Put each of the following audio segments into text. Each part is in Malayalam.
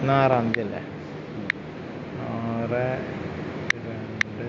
ഇന്ന് ആറാം തീയതി അല്ലേ ആറ് രണ്ട്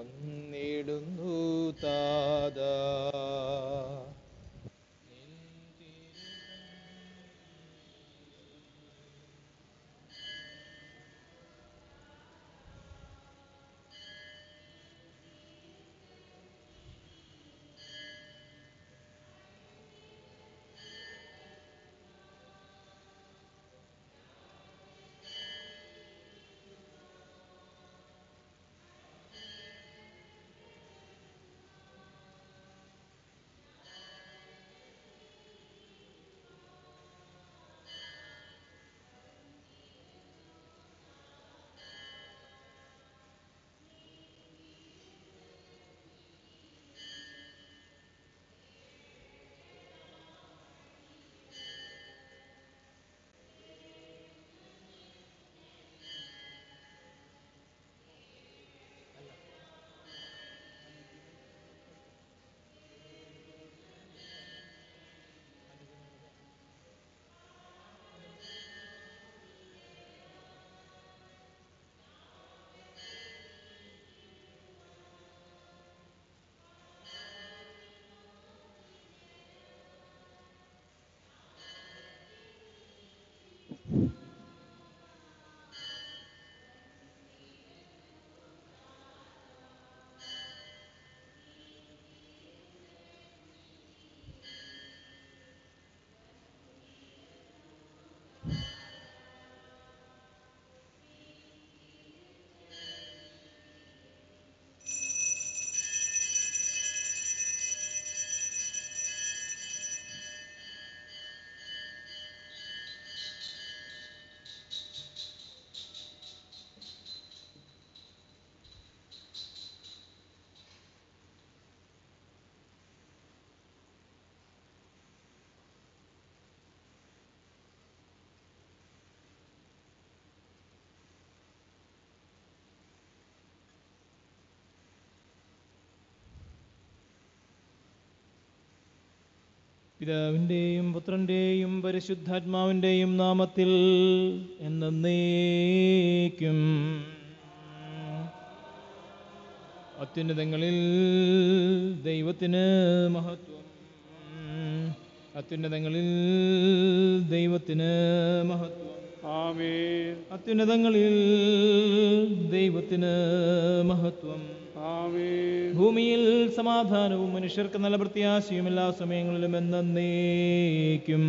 വന്നിടുന്നു താതാ പിതാവിൻ്റെയും പുത്രൻ്റെയും പരിശുദ്ധാത്മാവിൻ്റെയും നാമത്തിൽ എന്നേക്കും അത്യുന്നതങ്ങളിൽ ദൈവത്തിന് മഹത്വം അത്യുന്നതങ്ങളിൽ ദൈവത്തിന് മഹത്വം ആമേൻ അത്യുന്നതങ്ങളിൽ ദൈവത്തിന് മഹത്വം ആമേൻ ഭൂമിയിൽ സമാധാനവും മനുഷ്യർക്ക് നല്ല പ്രത്യാശയും എല്ലാ സമയങ്ങളിലും എന്നേക്കും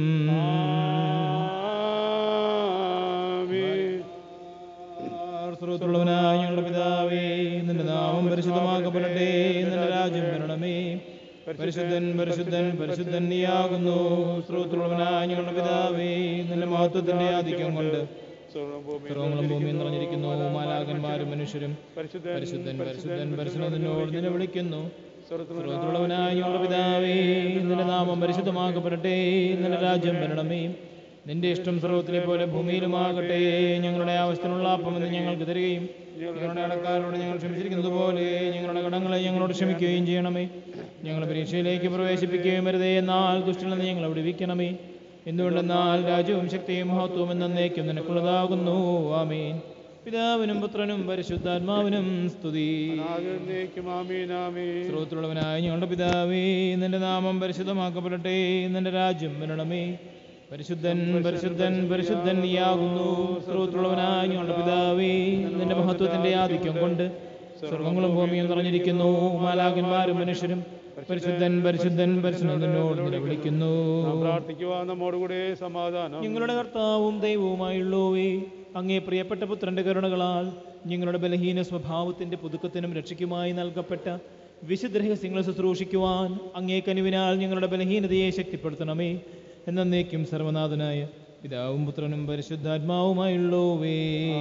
ആമേൻ സ്രോതൃള്ളവനായ ഞങ്ങളുടെ പിതാവേ നിന്റെ നാമം പരിശുദ്ധമാക്കപ്പെടട്ടെ നിന്റെ രാജ്യം വരണമേ പരിശുദ്ധൻ പരിശുദ്ധൻ പരിശുദ്ധൻ നീയാകുന്നു സ്രോതൃള്ളവനായ ഞങ്ങളുടെ പിതാവേ നിന്റെ മഹത്വത്തിന്റെ ആധിക്യം കൊണ്ട് സർവങ്ങളും ഭൂമിയും നിറഞ്ഞിരിക്കുന്നു മാലാകന്മാരും മനുഷ്യരും പരിശുദ്ധൻ പരിശുദ്ധൻ പരിശുദ്ധൻ പരിശുദ്ധൻ നിന്നോട് നിന്നെ വിളിക്കുന്നു സ്രോതൃള്ളവനായ ഞങ്ങളുടെ പിതാവേ നിന്റെ നാമം പരിശുദ്ധമാക്കപ്പെടട്ടെ നിന്റെ രാജ്യം വരണമേ നിന്റെ ഇഷ്ടം സർവത്തിലെ പോലെ ഭൂമിയിലുമാകട്ടെ ഞങ്ങളുടെ ആവശ്യത്തിനുള്ള അപ്പമെന്ന് ഞങ്ങൾക്ക് തരികയും ഞങ്ങളുടെ അടക്കാരോട് ഞങ്ങൾ ക്ഷമിച്ചിരിക്കുന്നത് പോലെ ഞങ്ങളുടെ കടങ്ങളെ ഞങ്ങളോട് ക്ഷമിക്കുകയും ചെയ്യണമേ ഞങ്ങൾ പരീക്ഷയിലേക്ക് പ്രവേശിപ്പിക്കുകയും വരുതേ എന്നാൽ ദുഷ്ടിൽ നിന്ന് ഞങ്ങളെ വിടുവിക്കണമേ എന്തുകൊണ്ടെന്നാൽ രാജ്യവും ശക്തിയും മഹത്വവും എന്നേക്കും നിനക്കുള്ളതാകുന്നു ആമീൻ പിതാവിനും പുത്രനും പരിശുദ്ധാത്മാവിനും സ്തുതി ആകുന്നേക്കും ആമേൻ ആമേൻ സ്രോതൃള്ളവനായ ഞങ്ങളുടെ പിതാവേ നിന്റെ നാമം പരിശുദ്ധമാക്കപ്പെടട്ടെ നിന്റെ രാജ്യം വരണമേ പരിശുദ്ധൻ പരിശുദ്ധൻ പരിശുദ്ധൻ നീയാകുന്നു സ്രോതൃള്ളവനായ ഞങ്ങളുടെ പിതാവേ നിന്റെ മഹത്വത്തിന്റെ ആധിക്യം കൊണ്ട് സ്വർഗങ്ങളും ഭൂമിയും നിറഞ്ഞിരിക്കുന്നു മാലാകന്മാരും മനുഷ്യരും പരിശുദ്ധൻ പരിശുദ്ധൻ പരിശുദ്ധൻ നിന്നോട് നിലവിളിക്കുന്നു നാം പ്രാർത്ഥിക്കുവാൻ നമ്മോടുകൂടെ സമാധാനം ഞങ്ങളുടെ കർത്താവും ദൈവവുമായുള്ളോവേ അങ്ങേ പ്രിയപ്പെട്ട പുത്രന്റെ കരുണകളാൽ ഞങ്ങളുടെ ബലഹീന സ്വഭാവത്തിന്റെ പുതുക്കത്തിനും രക്ഷയ്ക്കുമായി നൽകപ്പെട്ട വിശുദ്ധ രഹസ്യങ്ങളെ ശുശ്രൂഷിക്കുവാൻ അങ്ങേ കനിവിനാൽ ഞങ്ങളുടെ ബലഹീനതയെ ശക്തിപ്പെടുത്തണമേ എന്നേക്കും സർവനാഥനായ പിതാവും പുത്രനും പരിശുദ്ധാത്മാവുമായുള്ളോവേ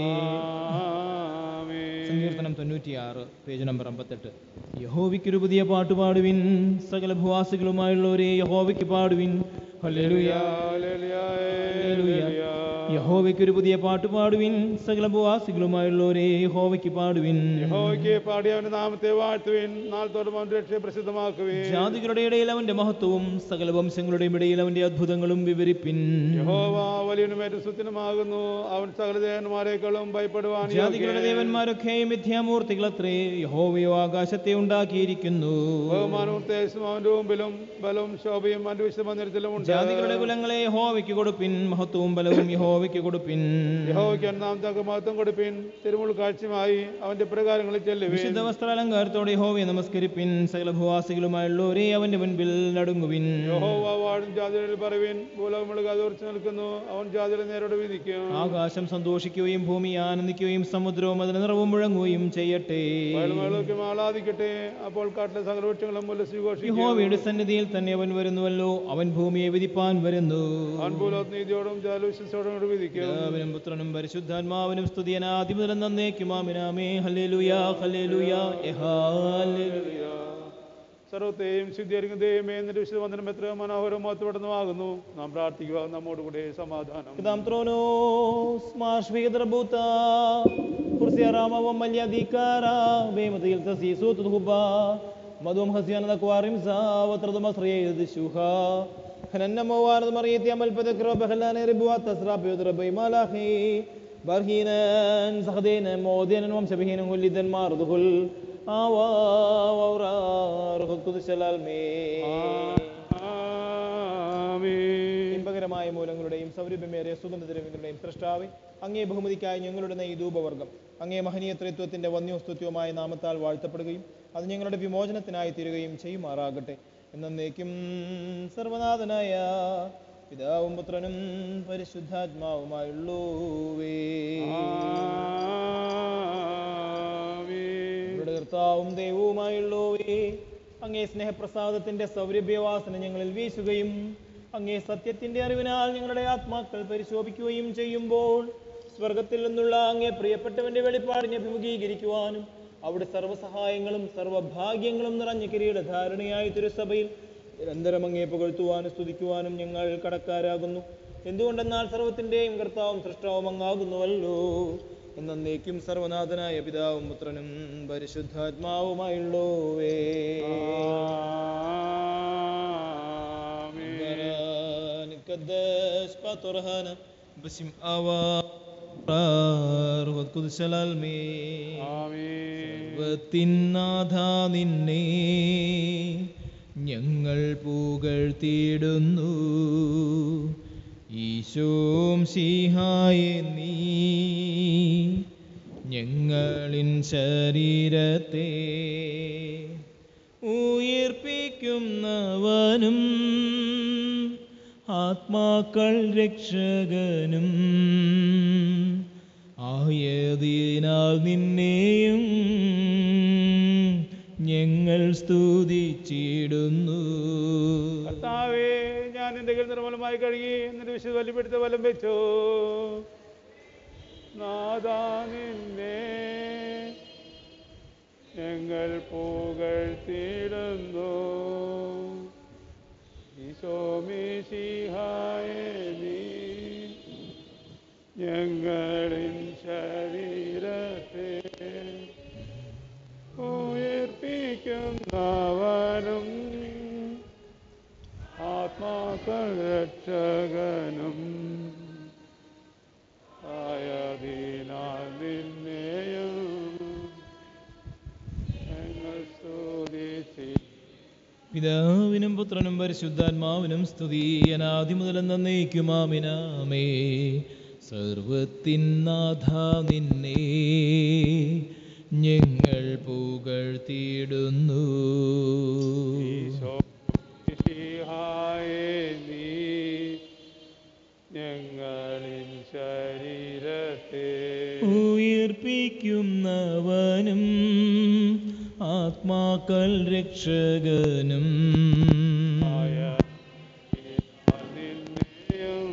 ആമേൻ സങ്കീർത്തനം തൊണ്ണൂറ്റിയാറ് പേജ് നമ്പർ അമ്പത്തെട്ട് യഹോവയ്ക്കൊരു പുതിയ പാട്ട് പാടുവിൻ സകല ഭൂവാസികളുമായുള്ളവരെ യഹോവയ്ക്ക് പാടുവിൻ ഹല്ലേലൂയ ഹല്ലേലൂയ, ഹല്ലേലൂയ. ഹല്ലേലൂയ. യഹോവയ്ക്കൊരു പുതിയ പാട്ട് പാടുവിൻ സകല ഭൂവാസികളുമായുള്ളവരെ യഹോവയ്ക്ക് പാടുവിൻ യഹോവയ്ക്ക് പാടി അവന്റെ നാമത്തെ വാഴ്ത്തുവിൻ നാളത്തോടും അവന്റെ രക്ഷയെ പ്രസിദ്ധമാക്കുവിൻ ജാതികളുടെ ഇടയിൽ അവന്റെ മഹത്വവും സകല വംശങ്ങളുടെയും ഇടയിൽ അവന്റെ അത്ഭുതങ്ങളും വിവരിപ്പിൻ യഹോവ വലിയ വലിയവനും ഏറ്റവും സുത്തിനുമാകുന്നു അവൻ സകല ദേവന്മാരെക്കാളും ഭയപ്പെടുവാൻ ജാതികളുടെ യോഗ്യൻ. ദേവന്മാരൊക്കെയും മിഥ്യാമൂർത്തികളത്രേ യഹോവയോ ആകാശത്തെ ഉണ്ടാക്കിയിരിക്കുന്നു ബഹുമാനവും തേജസ്സും അവന്റെ മുമ്പിലും ബലവും ശോഭയും അവന്റെ വിശുദ്ധ മന്ദിരത്തിലും ഉണ്ട് ജാതികളുടെ കുലങ്ങളെ യഹോവയ്ക്ക് കൊടുപ്പിൻ മഹത്വവും ബലവും യഹോവയ്ക്ക് കൊടുപ്പിൻ യഹോവയ്ക്ക് ഒന്നാമത്തെ മഹത്വം കൊടുപ്പിൻ തിരുമുൾ കാഴ്ചയുമായി അവന്റെ പ്രകാരങ്ങളിൽ ചെല്ലുവിൻ വിശുദ്ധ വസ്ത്രാലങ്കാരത്തോടെ യഹോവയെ നമസ്കരിപ്പിൻ സകല ഭൂവാസികളുമായുള്ളവരെ അവന്റെ മുൻപിൽ നടുങ്ങുവിൻ യഹോവ വാഴും ജാതികളിൽ പറവിൻ ഭൂലോകം മുഴുകാതെ ഉറച്ചു നിൽക്കുന്നു അവൻ ജാതികളെ നേരോട് വിധിക്കും ആകാശം സന്തോഷിക്കുകയും ഭൂമി ആനന്ദിക്കുകയും സമുദ്രവും അതിന് നിറവും മുഴങ്ങുകയും ചെയ്യട്ടെ വയലുമേളൊക്കെ ആഹ്ലാദിക്കട്ടെ അപ്പോൾ കാട്ടിലെ സകല വൃക്ഷങ്ങളും ഉല്ലസിച്ച് ഘോഷിക്കും യഹോവയുടെ സന്നിധിയിൽ തന്നെ അവൻ വരുന്നുവല്ലോ അവൻ ഭൂമിയെ വിധിപ്പാൻ വരുന്നു അവൻ ഭൂലോകത്ത് നീതിയോടും ജാലവിശ്വസോടും കൂടി വിധിക്കും പിതാവിനും പുത്രനും പരിശുദ്ധാത്മാവിനും സ്തുതിയനാദിമുതൽ നന്നേക്കുമാമിനാമേ ഹല്ലേലൂയാ ഹല്ലേലൂയാ യഹാല്ലേലൂയ സർവത്തെയും ശുദ്ധീകരിക്കുന്ന ദൈവമേ എന്നിട്ട് വിശുദ്ധ വന്ദനം എത്ര മനോഹരവും മഹത്വപ്പെടുന്നതാകുന്നു നാം പ്രാർത്ഥിക്കുക നമ്മോട് കൂടെ സമാധാനം Kdam tronos, marsh vidrabuta, kursi rama wa malya dikara, be matil tasi sut dhuba, madum hasyan da kwarim sa, wa trad masri yad shuha, خننا موارد مريت يعمل بذكر بخلاني ربوات تسرى بيضر بي ملاخي برهينا سخدينا مودينا ومسبهين هل دن مارضه آوا وورا رخد قدس الالمين ആമീൻ ഇമ്പകരമായ മൂലങ്ങളുടെയും സൗരഭ്യമേറിയ സുഗന്ധദ്രവ്യങ്ങളുടെയും സൃഷ്ടാവെ അങ്ങേ ബഹുമതിക്കായി ഞങ്ങളുടെ നെയ്തൂപവർഗം അങ്ങേ മഹനീയ ത്രിത്വത്തിന്റെ വന്യോസ്തുത്യമായ നാമത്താൽ വാഴ്ത്തപ്പെടുകയും അത് ഞങ്ങളുടെ വിമോചനത്തിനായി തീരുകയും ചെയ്യുമാറാകട്ടെ എന്നേക്കും സർവനാഥനായ പിതാവും പുത്രനും പരിശുദ്ധാത്മാവുമായുള്ളൂവേ ആമീൻ ഞങ്ങളുടെ കർത്താവും ദൈവവുമായുള്ളവേ അങ്ങേ സ്നേഹപ്രസാദത്തിന്റെ സൗരഭ്യവാസന ഞങ്ങളിൽ വീശുകയും അങ്ങേ സത്യത്തിന്റെ അറിവിനാൽ ഞങ്ങളുടെ ആത്മാക്കൾ പരിശോഭിക്കുകയും ചെയ്യുമ്പോൾ സ്വർഗത്തിൽ നിന്നുള്ള അങ്ങേ പ്രിയപ്പെട്ടവന്റെ വെളിപ്പാടിനെ അഭിമുഖീകരിക്കുവാനും അവിടെ സർവ്വസഹായങ്ങളും സർവ്വഭാഗ്യങ്ങളും നിറഞ്ഞ കിരീടധാരണയായ തിരുസഭയിൽ നിരന്തരം അങ്ങേ പുകഴ്ത്തുവാനും സ്തുതിക്കുവാനും ഞങ്ങൾ കടക്കാരാകുന്നു എന്തുകൊണ്ടെന്നാൽ സർവത്തിന്റെയും കർത്താവും സൃഷ്ടാവും അങ്ങാകുന്നുവല്ലോ എന്നേക്കും സർവനാഥനായ പിതാവും പുത്രനും പരിശുദ്ധാത്മാവുമായുള്ളോവേ ആമീൻ نقدس باطرهانا باسم آوا روح القدس العالمين ആമീൻ സർവത്തിനാഥ നിന്നെ ഞങ്ങൾ പുകഴ്ത്തിയിടുന്നു ഈശോം സിഹായെ നീ ഞങ്ങളിൻ ശരീരത്തെ ഉയർപ്പിക്കുന്നവനും ആത്മാക്കൾ രക്ഷകനും ആയതിനാൽ നിന്നെയും ഞങ്ങൾ സ്തുതിച്ചിടുന്നു കർത്താവേ ഞാൻ നിന്റെ കയ്യിൽ നിർമ്മലമായി കഴുകി എന്നിട്ട് വിശുദ്ധ വലിപ്പെടുത്ത വലം വെച്ചു നാദാ നിന്നെ ഞങ്ങൾ പുകഴ്ത്തിടുന്നു ഈശോമിശിഹായെ നീ ഞങ്ങളിൻ ശരീരത്തെ ഉയർപ്പിക്കുന്നവനും ആത്മാക്കൾ രക്ഷകനും ആയതിനാൽ നിന്നെയും ഞങ്ങൾ സ്തുതിച്ചി പിതാവിനും പുത്രനും പരിശുദ്ധാത്മാവിനും സ്തുതി അനാദി മുതൽ എന്നേക്കുമാമിനാമേ സർവത്തിൻ നാഥ നിന്നെ ഞങ്ങൾ പുകഴ്ത്തിയിടുന്നു ഈശോമിശിഹായെ നീ ഞങ്ങളിൻ ശരീരത്തെ ഉയർപ്പിക്കുന്നവനും ആത്മാക്കൾ രക്ഷകനും നിന്നെയും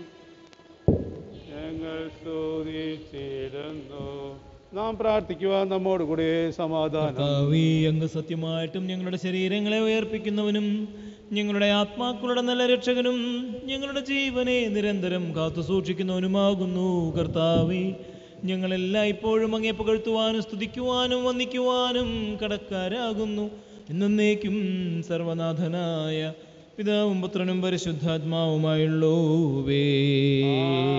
ഞങ്ങൾ സ്തുതിച്ചിരുന്നു നാം പ്രാർത്ഥിക്കുക നമ്മോട് കൂടെ സമാധാനം കർത്താവേ, അങ്ങ് സത്യമായിട്ടും ഞങ്ങളുടെ ശരീരങ്ങളെ ഉയർപ്പിക്കുന്നവനും ഞങ്ങളുടെ ആത്മാക്കളുടെ നല്ല രക്ഷകനും ഞങ്ങളുടെ ജീവനെ നിരന്തരം കാത്തു സൂക്ഷിക്കുന്നവനുമാകുന്നു കർത്താവേ ഞങ്ങളെല്ലാം ഇപ്പോഴും അങ്ങേ പുകഴ്ത്തുവാനും സ്തുതിക്കുവാനും വന്ദിക്കുവാനും കടക്കാരാകുന്നു എന്നേക്കും സർവനാഥനായ പിതാവും പുത്രനും പരിശുദ്ധാത്മാവുമായുള്ളോവേ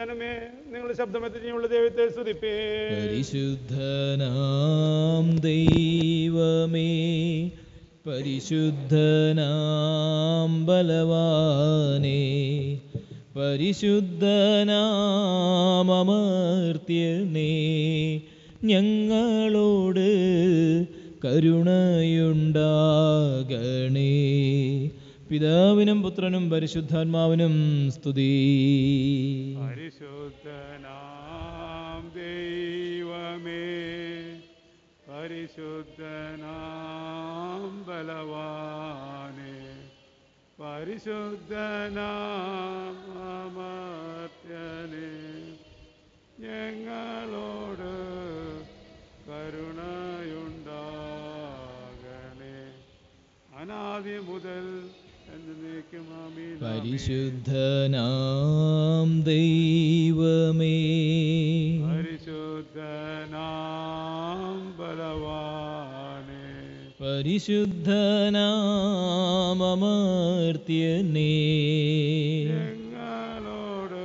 ജനമേ നിങ്ങളുടെ ശബ്ദമെത്തിനുള്ള ദൈവത്തെ സ്തുതിപ്പേ പരിശുദ്ധനാം ദൈവമേ പരിശുദ്ധനാം ബലവാനേ പരിശുദ്ധനാം അമർത്യനേ ഞങ്ങളോട് കരുണയുണ്ടാകണേ പിതാവിനും പുത്രനും പരിശുദ്ധാത്മാവിനും സ്തുതി പരിശുദ്ധനാം ദൈവമേ പരിശുദ്ധനാം ബലവാനേ പരിശുദ്ധനാം അമർത്യനേ ഞങ്ങളോട് കരുണയുണ്ടാകണേ അനാദി മുതൽ എന്നേക്കും ആമീൻ ആമീൻ. പരിശുദ്ധനാം ദൈവമേ പരിശുദ്ധനാം ബലവാനേ പരിശുദ്ധനാം അമർത്യനേ ഞങ്ങളോട്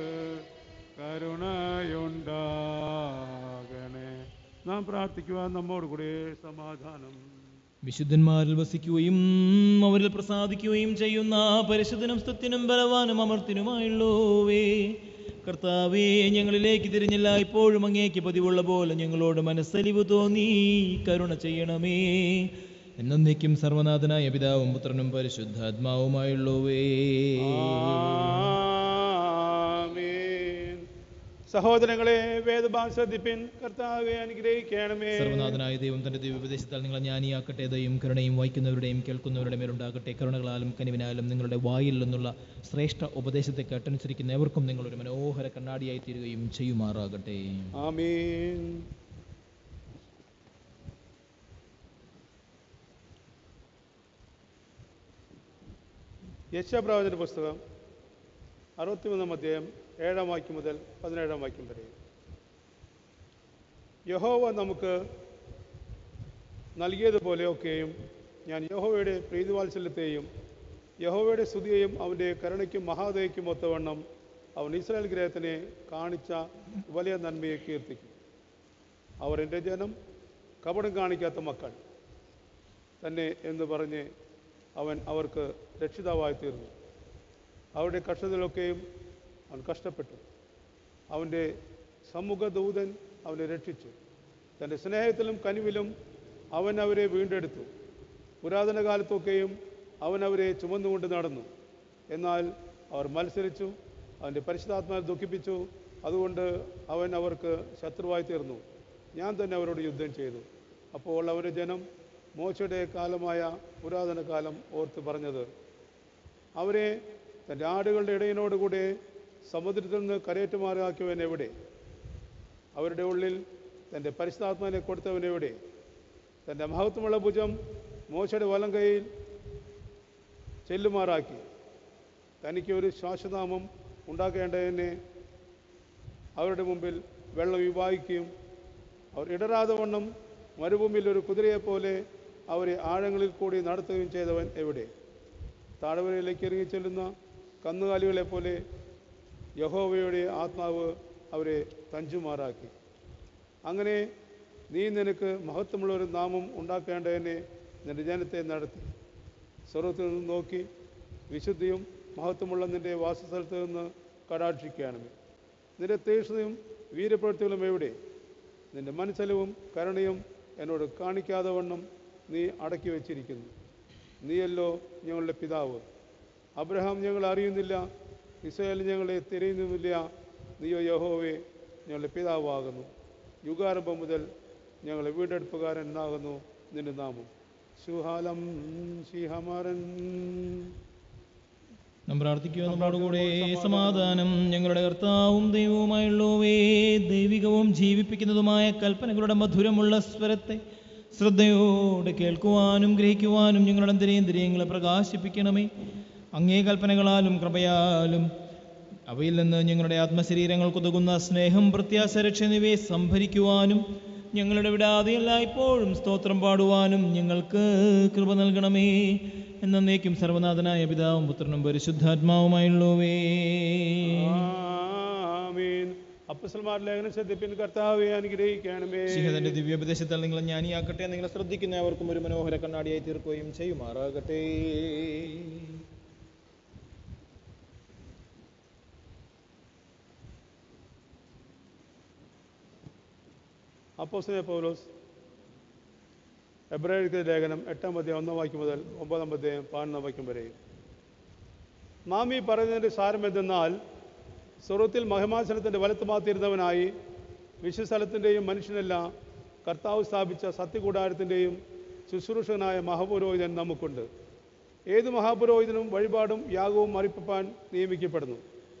കരുണയുണ്ടാകണേ നാം പ്രാർത്ഥിക്കുവാൻ നമ്മോട് കൂടെ സമാധാനം വിശുദ്ധന്മാരിൽ വസിക്കുകയും അവരിൽ പ്രസാദിക്കുകയും ചെയ്യുന്ന പരിശുദ്ധനും സ്തുത്യനും ബലവാനും അമർത്തിനുമായുള്ളോവേ കർത്താവേ ഞങ്ങളിലേക്ക് തിരിഞ്ഞില്ല ഇപ്പോഴും അങ്ങേക്ക് പതിവുള്ള പോലെ ഞങ്ങളോട് മനസ്സലിവ് തോന്നി കരുണ ചെയ്യണമേ എന്നേക്കും സർവനാഥനായ പിതാവും പുത്രനും പരിശുദ്ധാത്മാവുമായുള്ളോവേ ആമേൻ സഹോദരങ്ങളെ വേദഭാഷ ശ്രദ്ധിപ്പിൻ കർത്താവെ അനുഗ്രഹിക്കണമേ സർവനാഥനായ ദൈവം തന്റെ ദൈവോപദേശത്താൽ നിങ്ങളെ ജ്ഞാനിയാക്കട്ടെ ദയും കരുണയും വായിക്കുന്നവരുടെയും കേൾക്കുന്നവരുടെ മേലുണ്ടാകട്ടെ കരുണകളാലും കനിവിനാലും നിങ്ങളുടെ വായിൽ നിന്നുള്ള ശ്രേഷ്ഠ ഉപദേശത്തെ കേട്ടനുസരിക്കുന്ന ഏവർക്കും നിങ്ങളൊരു മനോഹര കണ്ണാടിയായി തീരുകയും ചെയ്യുമാറാകട്ടെ ആമീൻ യശപ്രവചന പുസ്തകം അറുപത്തിമൂന്നാം അധ്യായം ഏഴാം വാക്യം മുതൽ പതിനേഴാം വാക്യം വരെ യഹോവ നമുക്ക് നൽകിയതുപോലെയൊക്കെയും ഞാൻ യഹോവയുടെ പ്രീതിവാത്സല്യത്തെയും യഹോവയുടെ സ്തുതിയെയും അവൻ്റെ കരുണയ്ക്കും മഹാദയയ്ക്കും ഒത്തവണ്ണം അവൻ ഇസ്രായേൽ ഗ്രഹത്തിനെ കാണിച്ച വലിയ നന്മയെ കീർത്തിക്കും അവർ എൻ്റെ ജനം കപടം കാണിക്കാത്ത മക്കൾ തന്നെ എന്ന് പറഞ്ഞ് അവൻ അവർക്ക് രക്ഷിതാവായി തീർന്നു അവരുടെ കഷ്ടതയിലൊക്കെയും അവൻ കഷ്ടപ്പെട്ടു അവൻ്റെ സമ്മുഖദൂതൻ അവനെ രക്ഷിച്ചു തൻ്റെ സ്നേഹത്തിലും കനിവിലും അവൻ അവരെ വീണ്ടെടുത്തു പുരാതന കാലത്തൊക്കെയും അവൻ അവരെ ചുമന്നുകൊണ്ട് നടന്നു എന്നാൽ അവർ മത്സരിച്ചു അവൻ്റെ പരിശുദ്ധാത്മാവിനെ ദുഃഖിപ്പിച്ചു അതുകൊണ്ട് അവൻ അവർക്ക് ശത്രുവായി തീർന്നു ഞാൻ തന്നെ അവരോട് യുദ്ധം ചെയ്തു അപ്പോൾ അവരുടെ ജനം മോശയുടെ കാലമായ പുരാതന കാലം ഓർത്ത് പറഞ്ഞത് അവരെ തൻ്റെ ആടുകളുടെ ഇടയനോടുകൂടെ സമുദ്രത്തിൽ നിന്ന് കരയേറ്റുമാറാക്കിയവൻ എവിടെ അവരുടെ ഉള്ളിൽ തൻ്റെ പരിശുദ്ധാത്മാവിനെ കൊടുത്തവൻ എവിടെ തൻ്റെ മഹത്വമുള്ള ഭുജം മോശയുടെ വലം കൈയിൽ ചെല്ലുമാറാക്കി തനിക്ക് ഒരു ശ്വാസനാമം ഉണ്ടാക്കേണ്ടതിനെ അവരുടെ മുമ്പിൽ വെള്ളം വിവാഹിക്കുകയും അവർ ഇടരാതെ വണ്ണം മരുഭൂമിയിൽ ഒരു കുതിരയെപ്പോലെ അവരെ ആഴങ്ങളിൽ കൂടി നടത്തുകയും ചെയ്തവൻ എവിടെ താഴ്വരയിലേക്ക് ഇറങ്ങി ചെല്ലുന്ന കന്നുകാലികളെ പോലെ യഹോവയുടെ ആത്മാവ് അവരെ തഞ്ചുമാറാക്കി അങ്ങനെ നീ നിനക്ക് മഹത്വമുള്ള ഒരു നാമം ഉണ്ടാക്കേണ്ടതിനെ നിന്റെ ജനത്തെ നടത്തി സ്വർഗത്തിൽ നിന്ന് നോക്കി വിശുദ്ധിയും മഹത്വമുള്ള നിന്റെ വാസസ്ഥലത്ത് നിന്ന് കടാക്ഷിക്കുകയാണമേ നിന്റെ തീക്ഷ്ണതയും വീരപ്രവൃത്തികളും എവിടെ നിന്റെ മനസ്സലവും കരുണയും എന്നോട് കാണിക്കാതെ വണ്ണം നീ അടക്കി വച്ചിരിക്കുന്നു നീയല്ലോ ഞങ്ങളുടെ പിതാവ് അബ്രഹാം ഞങ്ങൾ അറിയുന്നില്ല ഇസ്രായേൽ ഞങ്ങളെ തിരയുന്നുമില്ല നീയോ യഹോവേ ഞങ്ങളുടെ പിതാവാകുന്നു യുഗാരംഭം മുതൽ ഞങ്ങളെ വീണ്ടെടുപ്പുകാരൻ എന്നാകുന്നു നിന്റെ നാമം ശുഹാലം ശിഹമരൻ നാം പ്രാർത്ഥിക്കുക നമ്മളോടുകൂടെ സമാധാനം ഞങ്ങളുടെ കർത്താവും ദൈവവുമായുള്ളവേ ദൈവികവും ജീവിപ്പിക്കുന്നതുമായ കൽപ്പനകളുടെ മധുരമുള്ള സ്വരത്തെ ശ്രദ്ധയോടെ കേൾക്കുവാനും ഗ്രഹിക്കുവാനും ഞങ്ങളുടെ അന്തരേന്ദ്രിയങ്ങളെ പ്രകാശിപ്പിക്കണമേ അങ്ങേ കൽപ്പനകളാലും കൃപയാലും അവയിൽ നിന്ന് ഞങ്ങളുടെ ആത്മശരീരങ്ങൾക്കുതകുന്ന സ്നേഹം പ്രത്യാശ രക്ഷ എന്നിവയെ സംഭരിക്കുവാനും ഞങ്ങളുടെ വിടാതെ എല്ലായ്പ്പോഴും സ്തോത്രം പാടുവാനും ഞങ്ങൾക്ക് കൃപ നൽകണമേ എന്നേക്കും സർവനാഥനായ പിതാവും പുത്രനും പരിശുദ്ധാത്മാവുമായുള്ളവേ അപ്പസൽമാർ ലേഖനം ശ്രദ്ധിപ്പിൻ കർത്താവെ അനുഗ്രഹിക്കണമേ സിംഹത്തിന്റെ ദിവ്യോപദേശത്താൽ നിങ്ങൾ ജ്ഞാനിയാക്കട്ടെ നിങ്ങളെ ശ്രദ്ധിക്കുന്നവർക്കും ഒരു മനോഹര കണ്ണാടിയായി തീർക്കുകയും ചെയ്യുമാറാകട്ടെ അപ്പോസ്തലനായ പൗലോസ് എബ്രാഹിം ലേഖനം എട്ടാം അധ്യായം ഒന്നാം വാക്യം മുതൽ ഒമ്പതാം അധ്യായം പതിനൊന്നാം വാക്യം വരെയും നാം ഈ പറയുന്നതിൻ്റെ സാരം എന്തെന്നാൽ സ്വർഗത്തിൽ മഹിമാസനത്തിൻ്റെ വലത്തുമാത്തിരുന്നവനായി വിശ്വസ്ഥലത്തിൻ്റെയും മനുഷ്യനെല്ലാം കർത്താവ് സ്ഥാപിച്ച സത്യകൂടാരത്തിൻ്റെയും ശുശ്രൂഷകനായ മഹാപുരോഹിതൻ നമുക്കുണ്ട് ഏത് മഹാപുരോഹിതനും വഴിപാടും യാഗവും അർപ്പിപ്പാൻ നിയമിക്കപ്പെടുന്നു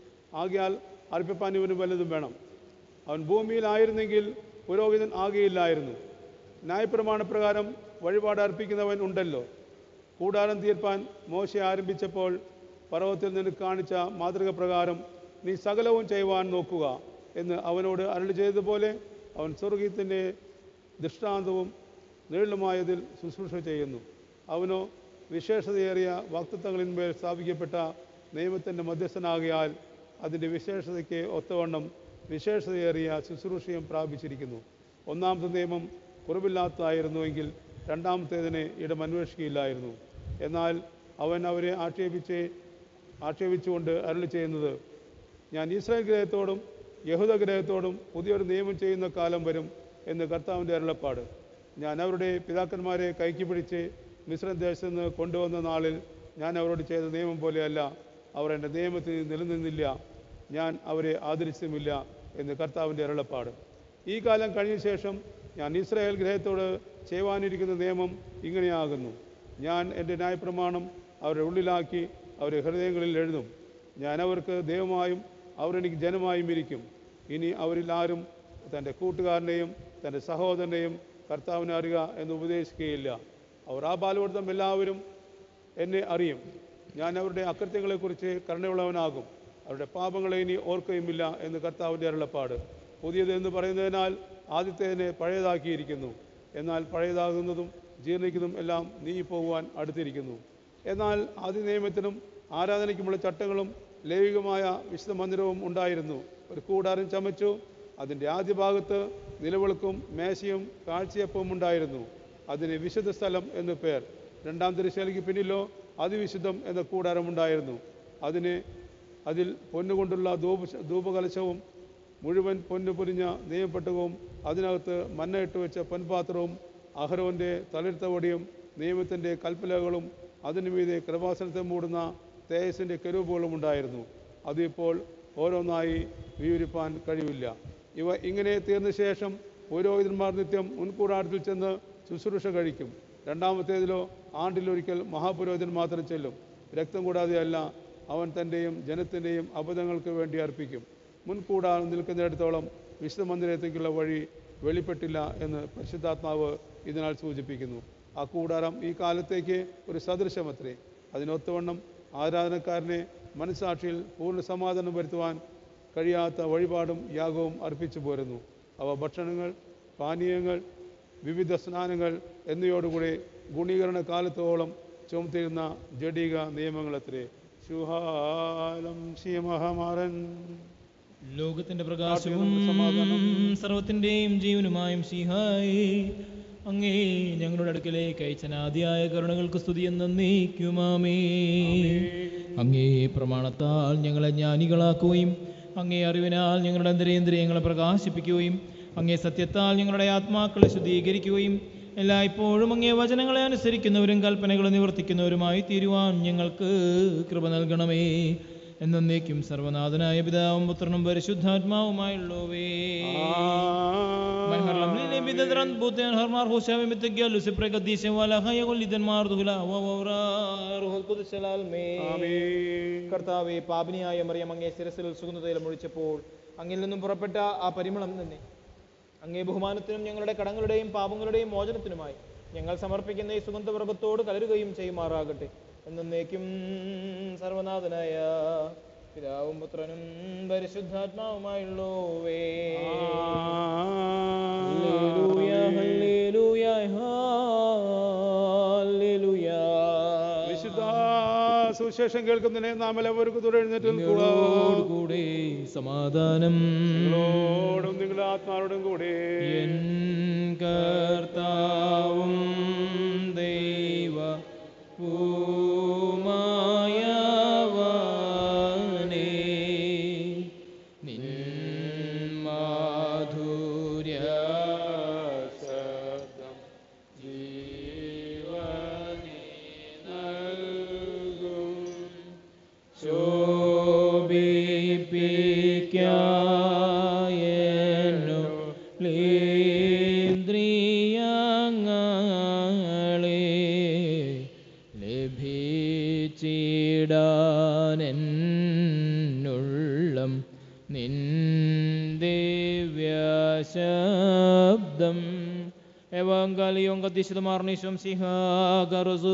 ആകയാൽ അർപ്പിപ്പാൻ ഇവന് വല്ലതും വേണം അവൻ ഭൂമിയിലായിരുന്നെങ്കിൽ പുരോഹിതൻ ആകെയില്ലായിരുന്നു ന്യായപ്രമാണപ്രകാരം വഴിപാട് അർപ്പിക്കുന്നവൻ ഉണ്ടല്ലോ കൂടാരം തീർപ്പാൻ മോശ ആരംഭിച്ചപ്പോൾ പർവ്വത്തിൽ നിന്ന് കാണിച്ച മാതൃക പ്രകാരം നീ സകലവും ചെയ്യുവാൻ നോക്കുക എന്ന് അവനോട് അരളി ചെയ്തതുപോലെ അവൻ സ്വർഗീയത്തിൻ്റെ ദൃഷ്ടാന്തവും നീളുമായതിൽ ശുശ്രൂഷ ചെയ്യുന്നു അവനോ വിശേഷതയേറിയ വാക്തത്വങ്ങളിന്മേൽ സ്ഥാപിക്കപ്പെട്ട നിയമത്തിൻ്റെ മധ്യസ്ഥനാകിയാൽ അതിൻ്റെ വിശേഷതയ്ക്ക് ഒത്തവണ്ണം വിശേഷതയേറിയ ശുശ്രൂഷയും പ്രാപിച്ചിരിക്കുന്നു ഒന്നാമത്തെ നിയമം കുറവില്ലാത്തതായിരുന്നുവെങ്കിൽ രണ്ടാമത്തേതിന് ഇടം അന്വേഷിക്കുകയില്ലായിരുന്നു എന്നാൽ അവൻ അവരെ ആക്ഷേപിച്ച് ആക്ഷേപിച്ചുകൊണ്ട് അരുളി ചെയ്യുന്നത് ഞാൻ ഇസ്രായേൽ ഗ്രഹത്തോടും യഹൂദ ഗ്രഹത്തോടും പുതിയൊരു നിയമം ചെയ്യുന്ന കാലം വരും എന്ന് കർത്താവിൻ്റെ അരുളപ്പാട് ഞാൻ അവരുടെ പിതാക്കന്മാരെ കൈക്ക് പിടിച്ച് മിശ്രം ദേശത്ത് നിന്ന് കൊണ്ടുവന്ന നാളിൽ ഞാൻ അവരോട് ചെയ്ത നിയമം പോലെയല്ല അവർ എൻ്റെ നിയമത്തിൽ നിലനിന്നില്ല ഞാൻ അവരെ ആദരിച്ചുമില്ല എന്ന് കർത്താവിൻ്റെ അരുളപ്പാട് ഈ കാലം കഴിഞ്ഞ ശേഷം ഞാൻ ഇസ്രായേൽ ഗ്രഹത്തോട് ചെയ്യുവാനിരിക്കുന്ന നിയമം ഇങ്ങനെയാകുന്നു ഞാൻ എൻ്റെ ന്യായപ്രമാണം അവരുടെ ഉള്ളിലാക്കി അവരുടെ ഹൃദയങ്ങളിൽ എഴുതും ഞാൻ അവർക്ക് ദൈവമായും അവർ എനിക്ക് ജനമായും ഇരിക്കും ഇനി അവരിൽ ആരും തൻ്റെ കൂട്ടുകാരനെയും തൻ്റെ സഹോദരനെയും കർത്താവിനെ അറിയുക എന്ന് ഉപദേശിക്കുകയില്ല അവർ ആ ബാലവൃത്തം എല്ലാവരും എന്നെ അറിയും ഞാൻ അവരുടെ അകൃത്യങ്ങളെക്കുറിച്ച് കരുണയുള്ളവനാകും അവരുടെ പാപങ്ങളെ ഇനി ഓർക്കുകയുമില്ല എന്ന് കർത്താവിൻ്റെ അരുളപ്പാട് പുതിയത് എന്ന് പറയുന്നതിനാൽ ആദ്യത്തേതിനെ പഴയതാക്കിയിരിക്കുന്നു എന്നാൽ പഴയതാകുന്നതും ജീർണിക്കുന്നതും എല്ലാം നീങ്ങിപ്പോകുവാൻ അടുത്തിരിക്കുന്നു എന്നാൽ ആദ്യ നിയമത്തിനും ആരാധനയ്ക്കുമുള്ള ചട്ടങ്ങളും ലൈംഗികമായ വിശുദ്ധ മന്ദിരവും ഉണ്ടായിരുന്നു ഒരു കൂടാരം ചമച്ചു അതിൻ്റെ ആദ്യ ഭാഗത്ത് നിലവിളക്കും മേശയും കാഴ്ചയപ്പവും ഉണ്ടായിരുന്നു അതിന് വിശുദ്ധ സ്ഥലം എന്ന് പേർ രണ്ടാം തിരുശാലയ്ക്ക് പിന്നിലോ അതിവിശുദ്ധം എന്ന കൂടാരം ഉണ്ടായിരുന്നു അതിന് അതിൽ പൊന്നുകൊണ്ടുള്ള ധൂപ ധൂപകലശവും മുഴുവൻ പൊന്നു പൊരിഞ്ഞ നിയമപ്പെട്ടകവും അതിനകത്ത് മന്ന ഇട്ട് വെച്ച പൊൻപാത്രവും അഹരോൻ്റെ തളിർത്തവടിയും നിയമത്തിൻ്റെ കൽപ്പലകളും അതിനു മീതെ കൃപാസനത്തെ മൂടുന്ന തേജസ്സിൻ്റെ കെരൂപുകളും ഉണ്ടായിരുന്നു അതിപ്പോൾ ഓരോന്നായി വിവരിപ്പാൻ കഴിവില്ല ഇവ ഇങ്ങനെ തീർന്ന ശേഷം പുരോഹിതന്മാർ നിത്യം മുൻകൂടാരത്തിൽ ചെന്ന് ശുശ്രൂഷ കഴിക്കും രണ്ടാമത്തേതിലോ ആണ്ടിലൊരിക്കൽ മഹാപുരോഹിതൻ മാത്രം ചെല്ലും രക്തം കൂടാതെയല്ല അവൻ തൻ്റെയും ജനത്തിൻ്റെയും അബദ്ധങ്ങൾക്ക് വേണ്ടി അർപ്പിക്കും മുൻകൂടാതെ നിൽക്കുന്നിടത്തോളം വിശുദ്ധ മന്ദിരത്തേക്കുള്ള വഴി വെളിപ്പെട്ടില്ല എന്ന് പരിശുദ്ധാത്മാവ് ഇതിനാൽ സൂചിപ്പിക്കുന്നു ആ കൂടാരം ഈ കാലത്തേക്ക് ഒരു സദൃശമത്രേ അതിനൊത്തവണ്ണം ആരാധനക്കാരനെ മനസാക്ഷിയിൽ പൂർണ്ണ സമാധാനം വരുത്തുവാൻ കഴിയാത്ത വഴിപാടും യാഗവും അർപ്പിച്ചു പോരുന്നു അവ ഭക്ഷണങ്ങൾ പാനീയങ്ങൾ വിവിധ സ്നാനങ്ങൾ എന്നിവയോടുകൂടി ഗുണീകരണ കാലത്തോളം ചുമത്തിരുന്ന ജഡിക നിയമങ്ങളത്രേ ശുഹാലം ശിയമഹമാരൻ ലോകത്തിന്റെ പ്രകാശവും സമാധാനം. സർവത്തിന്റെയും ജീവനുമായും ശിഹായി അങ്ങേ ഞങ്ങളുടെ അടുക്കലേക്ക് അയച്ചനാദിയായ കരുണകൾക്ക് സ്തുതി എന്നേക്കുമാമേ അങ്ങേ പ്രമാണത്താൽ ഞങ്ങളെ ജ്ഞാനികളാക്കുകയും അങ്ങേ അറിവിനാൽ ഞങ്ങളുടെ അന്തരേന്ദ്രിയങ്ങളെ പ്രകാശിപ്പിക്കുകയും അങ്ങേ സത്യത്താൽ ഞങ്ങളുടെ ആത്മാക്കളെ ശുദ്ധീകരിക്കുകയും എല്ലായ്പ്പോഴും അങ്ങേ വചനങ്ങളെ അനുസരിക്കുന്നവരും കൽപ്പനകൾ നിവർത്തിക്കുന്നവരുമായി തീരുവാൻ ഞങ്ങൾക്ക് കൃപ നൽകണമേ എന്നേക്കും സർവനാഥനായ പിതാവും പുത്രനും പരിശുദ്ധാത്മാവുമായുള്ളവേ من هرلم لي بدران بوتين هرمار خوشا متجل سبرك قديس ولا خيا قل لدن مار دخلا وورا روح القدس العالمين ആമേൻ. കർത്താവെ പാപിനിയായ മറിയം അങ്ങേ ശിരസിൽ സുഗന്ധതൈലം ഒഴിച്ചപ്പോൾ അങ്ങിൽ നിന്നും പുറപ്പെട്ട ആ പരിമളം തന്നെ അങ്ങേ ബഹുമാനത്തിനും ഞങ്ങളുടെ കടങ്ങളുടെയും പാപങ്ങളുടെയും മോചനത്തിനുമായി ഞങ്ങൾ സമർപ്പിക്കുന്ന ഈ സുഗന്ധവർഗത്തോട് കലരുകയും ചെയ്യുമാറാകട്ടെ എന്നേക്കും സർവനാഥനായ പിതാവും പുത്രനും പരിശുദ്ധാത്മാവുമായുള്ളോവേ ഹല്ലേലൂയ ഹല്ലേലൂയ ഹല്ലേലൂയ വിശുദ്ധ സുശ സുവിശേഷം കേൾക്കുന്നതിനെ നാം എല്ലാവർക്കും തുടരെ എഴുന്നേറ്റ് നിൽക്കുക കൂടെ സമാധാനം നിങ്ങളോടും നിങ്ങളുടെ ആത്മാരോടും കൂടെ എൻ കർത്താവും ദൈവ ൂമായവനേ നിൻ മാധുര്യ ശബ്ദം ജീവനെ നൽകും ശോഭിപ്പിക്കായെന്നു ലേന്ദ്രിയങ്ങളെ ലഭിച്ചിടാനെന്നുള്ളം നിന്റെ വ്യാശബ്ദം എവാങ്കാലിയോം കത്തിശതമാർണീശ്വം സിഹാകറുസൂ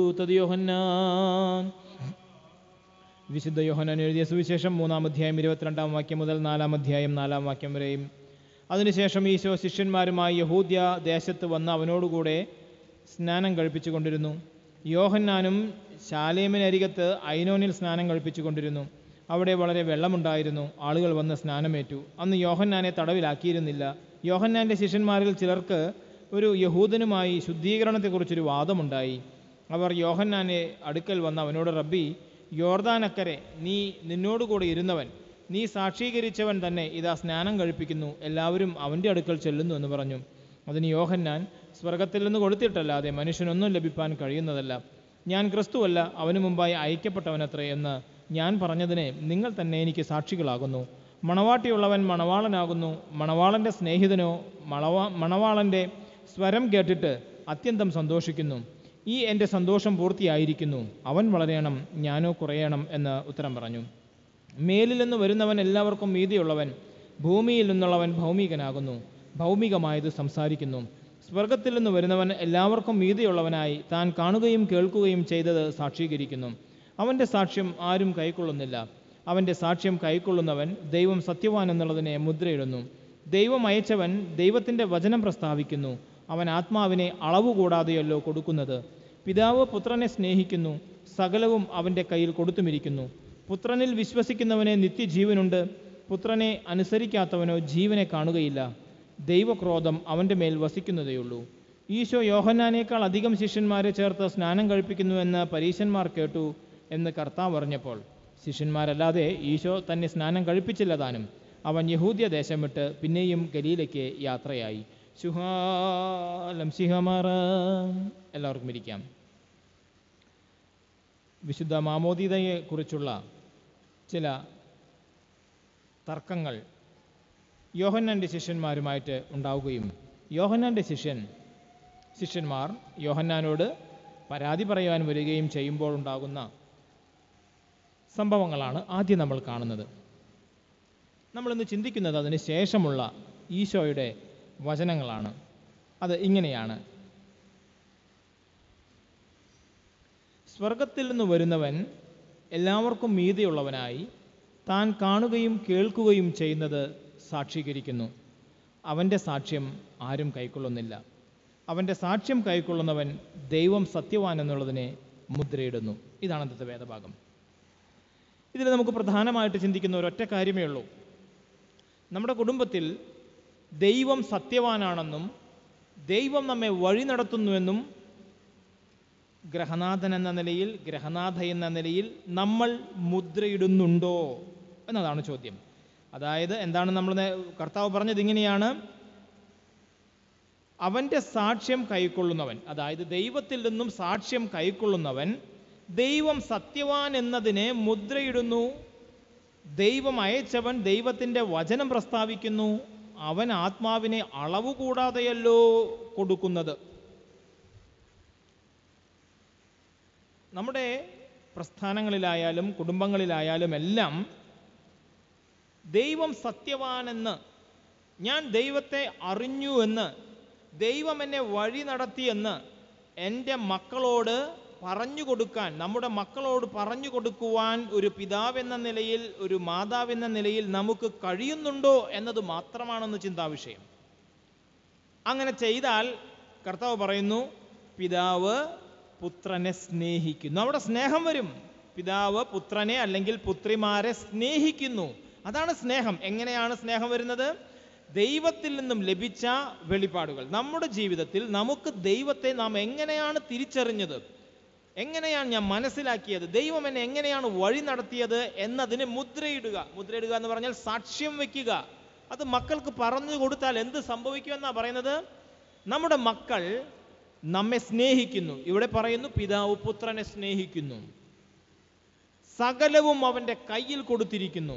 തദിയോഹന്നാൻ വിശുദ്ധ യോഹനാൻ എഴുതിയ സുവിശേഷം മൂന്നാം അധ്യായം ഇരുപത്തിരണ്ടാം വാക്യം മുതൽ നാലാം അധ്യായം നാലാം വാക്യം വരെയും അതിനുശേഷം ഈശോ ശിഷ്യന്മാരുമായി യഹൂദ്യ ദേശത്ത് വന്ന് അവനോടുകൂടെ സ്നാനം കഴിപ്പിച്ചുകൊണ്ടിരുന്നു യോഹന്നാനും ശാലേമിനരികത്ത് ഐനോനിൽ സ്നാനം കഴിപ്പിച്ചുകൊണ്ടിരുന്നു അവിടെ വളരെ വെള്ളമുണ്ടായിരുന്നു ആളുകൾ വന്ന് സ്നാനമേറ്റു അന്ന് യോഹന്നാനെ തടവിലാക്കിയിരുന്നില്ല യോഹന്നാൻ്റെ ശിഷ്യന്മാരിൽ ചിലർക്ക് ഒരു യഹൂദനുമായി ശുദ്ധീകരണത്തെക്കുറിച്ചൊരു വാദമുണ്ടായി അവർ യോഹന്നാനെ അടുക്കൽ വന്ന് അവനോട് റബ്ബി യോർദാനക്കരെ നീ നിന്നോടുകൂടെ ഇരുന്നവൻ നീ സാക്ഷീകരിച്ചവൻ തന്നെ ഇതാ സ്നാനം കഴിപ്പിക്കുന്നു എല്ലാവരും അവൻ്റെ അടുക്കൽ ചെല്ലുന്നു എന്ന് പറഞ്ഞു അതിന് യോഹന്നാൻ സ്വർഗത്തിൽ നിന്ന് കൊടുത്തിട്ടല്ലാതെ മനുഷ്യനൊന്നും ലഭിപ്പാൻ കഴിയുന്നതല്ല ഞാൻ ക്രിസ്തുവല്ല അവന് മുമ്പായി അയക്കപ്പെട്ടവനത്രേ എന്ന് ഞാൻ പറഞ്ഞതിനെ നിങ്ങൾ തന്നെ എനിക്ക് സാക്ഷികളാകുന്നു മണവാട്ടിയുള്ളവൻ മണവാളനാകുന്നു മണവാളൻ്റെ സ്നേഹിതനോ മണവാ മണവാളൻ്റെ സ്വരം കേട്ടിട്ട് അത്യന്തം സന്തോഷിക്കുന്നു ഈ എൻ്റെ സന്തോഷം പൂർത്തിയായിരിക്കുന്നു അവൻ വളരെയണം ഞാനോ കുറയണം എന്ന് ഉത്തരം പറഞ്ഞു മേലിൽ നിന്ന് വരുന്നവൻ എല്ലാവർക്കും മീതിയുള്ളവൻ ഭൂമിയിൽ നിന്നുള്ളവൻ ഭൗമികനാകുന്നു ഭൗമികമായത് സംസാരിക്കുന്നു സ്വർഗത്തിൽ നിന്ന് വരുന്നവൻ എല്ലാവർക്കും മീതിയുള്ളവനായി താൻ കാണുകയും കേൾക്കുകയും ചെയ്തത് സാക്ഷീകരിക്കുന്നു അവൻ്റെ സാക്ഷ്യം ആരും കൈക്കൊള്ളുന്നില്ല അവൻ്റെ സാക്ഷ്യം കൈക്കൊള്ളുന്നവൻ ദൈവം സത്യവാൻ എന്നുള്ളതിനെ മുദ്രയിടുന്നു ദൈവം അയച്ചവൻ ദൈവത്തിൻ്റെ വചനം പ്രസ്താവിക്കുന്നു അവൻ ആത്മാവിനെ അളവ് കൂടാതെയല്ലോ കൊടുക്കുന്നത് പിതാവ് പുത്രനെ സ്നേഹിക്കുന്നു സകലവും അവൻ്റെ കയ്യിൽ കൊടുത്തുമിരിക്കുന്നു പുത്രനിൽ വിശ്വസിക്കുന്നവനെ നിത്യജീവനുണ്ട് പുത്രനെ അനുസരിക്കാത്തവനോ ജീവനെ കാണുകയില്ല ദൈവക്രോധം അവൻ്റെ മേൽ വസിക്കുന്നതേയുള്ളൂ ഈശോ യോഹന്നാനേക്കാൾ അധികം ശിഷ്യന്മാരെ ചേർത്ത് സ്നാനം കഴിപ്പിക്കുന്നുവെന്ന് പരീശന്മാർ കേട്ടു എന്ന് കർത്താവ് പറഞ്ഞപ്പോൾ ശിഷ്യന്മാരല്ലാതെ ഈശോ തന്നെ സ്നാനം കഴിപ്പിച്ചില്ല താനും അവൻ യഹൂദ്യ ദേശം വിട്ട് പിന്നെയും ഗലീലയ്ക്ക് യാത്രയായി ശുഹാലം സിഹമാറ എല്ലാവർക്കും ഇരിക്കാം വിശുദ്ധ മാമോദീതയെ കുറിച്ചുള്ള ചില തർക്കങ്ങൾ യോഹന്നാൻ്റെ ശിഷ്യന്മാരുമായിട്ട് ഉണ്ടാവുകയും യോഹന്നാൻ്റെ ശിഷ്യൻ ശിഷ്യന്മാർ യോഹന്നാനോട് പരാതി പറയുവാൻ വരികയും ചെയ്യുമ്പോൾ ഉണ്ടാകുന്ന സംഭവങ്ങളാണ് ആദ്യം നമ്മൾ കാണുന്നത് നമ്മളിന്ന് ചിന്തിക്കുന്നത് അതിന് ശേഷമുള്ള ഈശോയുടെ വചനങ്ങളാണ് അത് ഇങ്ങനെയാണ് സ്വർഗത്തിൽ നിന്ന് വരുന്നവൻ എല്ലാവർക്കും മീതിയുള്ളവനായി താൻ കാണുകയും കേൾക്കുകയും ചെയ്യുന്നത് സാക്ഷീകരിക്കുന്നു അവൻ്റെ സാക്ഷ്യം ആരും കൈക്കൊള്ളുന്നില്ല അവൻ്റെ സാക്ഷ്യം കൈക്കൊള്ളുന്നവൻ ദൈവം സത്യവാൻ എന്നുള്ളതിനെ മുദ്രയിടുന്നു ഇതാണ് അന്നത്തെ വേദഭാഗം ഇതിൽ നമുക്ക് പ്രധാനമായിട്ട് ചിന്തിക്കുന്ന ഒരൊറ്റ കാര്യമേ ഉള്ളൂ നമ്മുടെ കുടുംബത്തിൽ ദൈവം സത്യവാനാണെന്നും ദൈവം നമ്മെ വഴി നടത്തുന്നുവെന്നും ഗ്രഹനാഥൻ എന്ന നിലയിൽ ഗ്രഹനാഥ എന്ന നിലയിൽ നമ്മൾ മുദ്രയിടുന്നുണ്ടോ എന്നതാണ് ചോദ്യം അതായത് എന്താണ് നമ്മൾ നേ- കർത്താവ് പറഞ്ഞത് ഇങ്ങനെയാണ് അവൻ്റെ സാക്ഷ്യം കൈക്കൊള്ളുന്നവൻ അതായത് ദൈവത്തിൽ നിന്നും സാക്ഷ്യം കൈക്കൊള്ളുന്നവൻ ദൈവം സത്യവാൻ എന്നതിനെ മുദ്രയിടുന്നു ദൈവം അയച്ചവൻ ദൈവത്തിൻ്റെ വചനം പ്രസ്താവിക്കുന്നു അവൻ ആത്മാവിനെ അളവ് കൂടാതെയല്ലോ കൊടുക്കുന്നത് നമ്മുടെ പ്രസ്ഥാനങ്ങളിലായാലും കുടുംബങ്ങളിലായാലും എല്ലാം ദൈവം സത്യവാനെന്ന് ഞാൻ ദൈവത്തെ അറിഞ്ഞു എന്ന് ദൈവം എന്നെ വഴി നടത്തിയെന്ന് എൻ്റെ മക്കളോട് പറഞ്ഞു കൊടുക്കാൻ നമ്മുടെ മക്കളോട് പറഞ്ഞു കൊടുക്കുവാൻ ഒരു പിതാവെന്ന നിലയിൽ ഒരു മാതാവെന്ന നിലയിൽ നമുക്ക് കഴിയുന്നുണ്ടോ എന്നത് മാത്രമാണെന്ന് ചിന്താവിഷയം അങ്ങനെ ചെയ്താൽ കർത്താവ് പറയുന്നു പിതാവ് പുത്രനെ സ്നേഹിക്കുന്നു അവിടെ സ്നേഹം വരും പിതാവ് പുത്രനെ അല്ലെങ്കിൽ പുത്രിമാരെ സ്നേഹിക്കുന്നു അതാണ് സ്നേഹം എങ്ങനെയാണ് സ്നേഹം വരുന്നത് ദൈവത്തിൽ നിന്നും ലഭിച്ച വെളിപ്പാടുകൾ നമ്മുടെ ജീവിതത്തിൽ നമുക്ക് ദൈവത്തെ നാം എങ്ങനെയാണ് തിരിച്ചറിഞ്ഞത് എങ്ങനെയാണ് ഞാൻ മനസ്സിലാക്കിയത് ദൈവം എന്നെ എങ്ങനെയാണ് വഴി നടത്തിയത് എന്നതിന് മുദ്രയിടുക മുദ്രയിടുക എന്ന് പറഞ്ഞാൽ സാക്ഷ്യം വെക്കുക അത് മക്കൾക്ക് പറഞ്ഞു കൊടുത്താൽ എന്ത് സംഭവിക്കുമെന്നാ പറയുന്നത് നമ്മുടെ മക്കൾ നമ്മെ സ്നേഹിക്കുന്നു ഇവിടെ പറയുന്നു പിതാവ് പുത്രനെ സ്നേഹിക്കുന്നു സകലവും അവന്റെ കയ്യിൽ കൊടുത്തിരിക്കുന്നു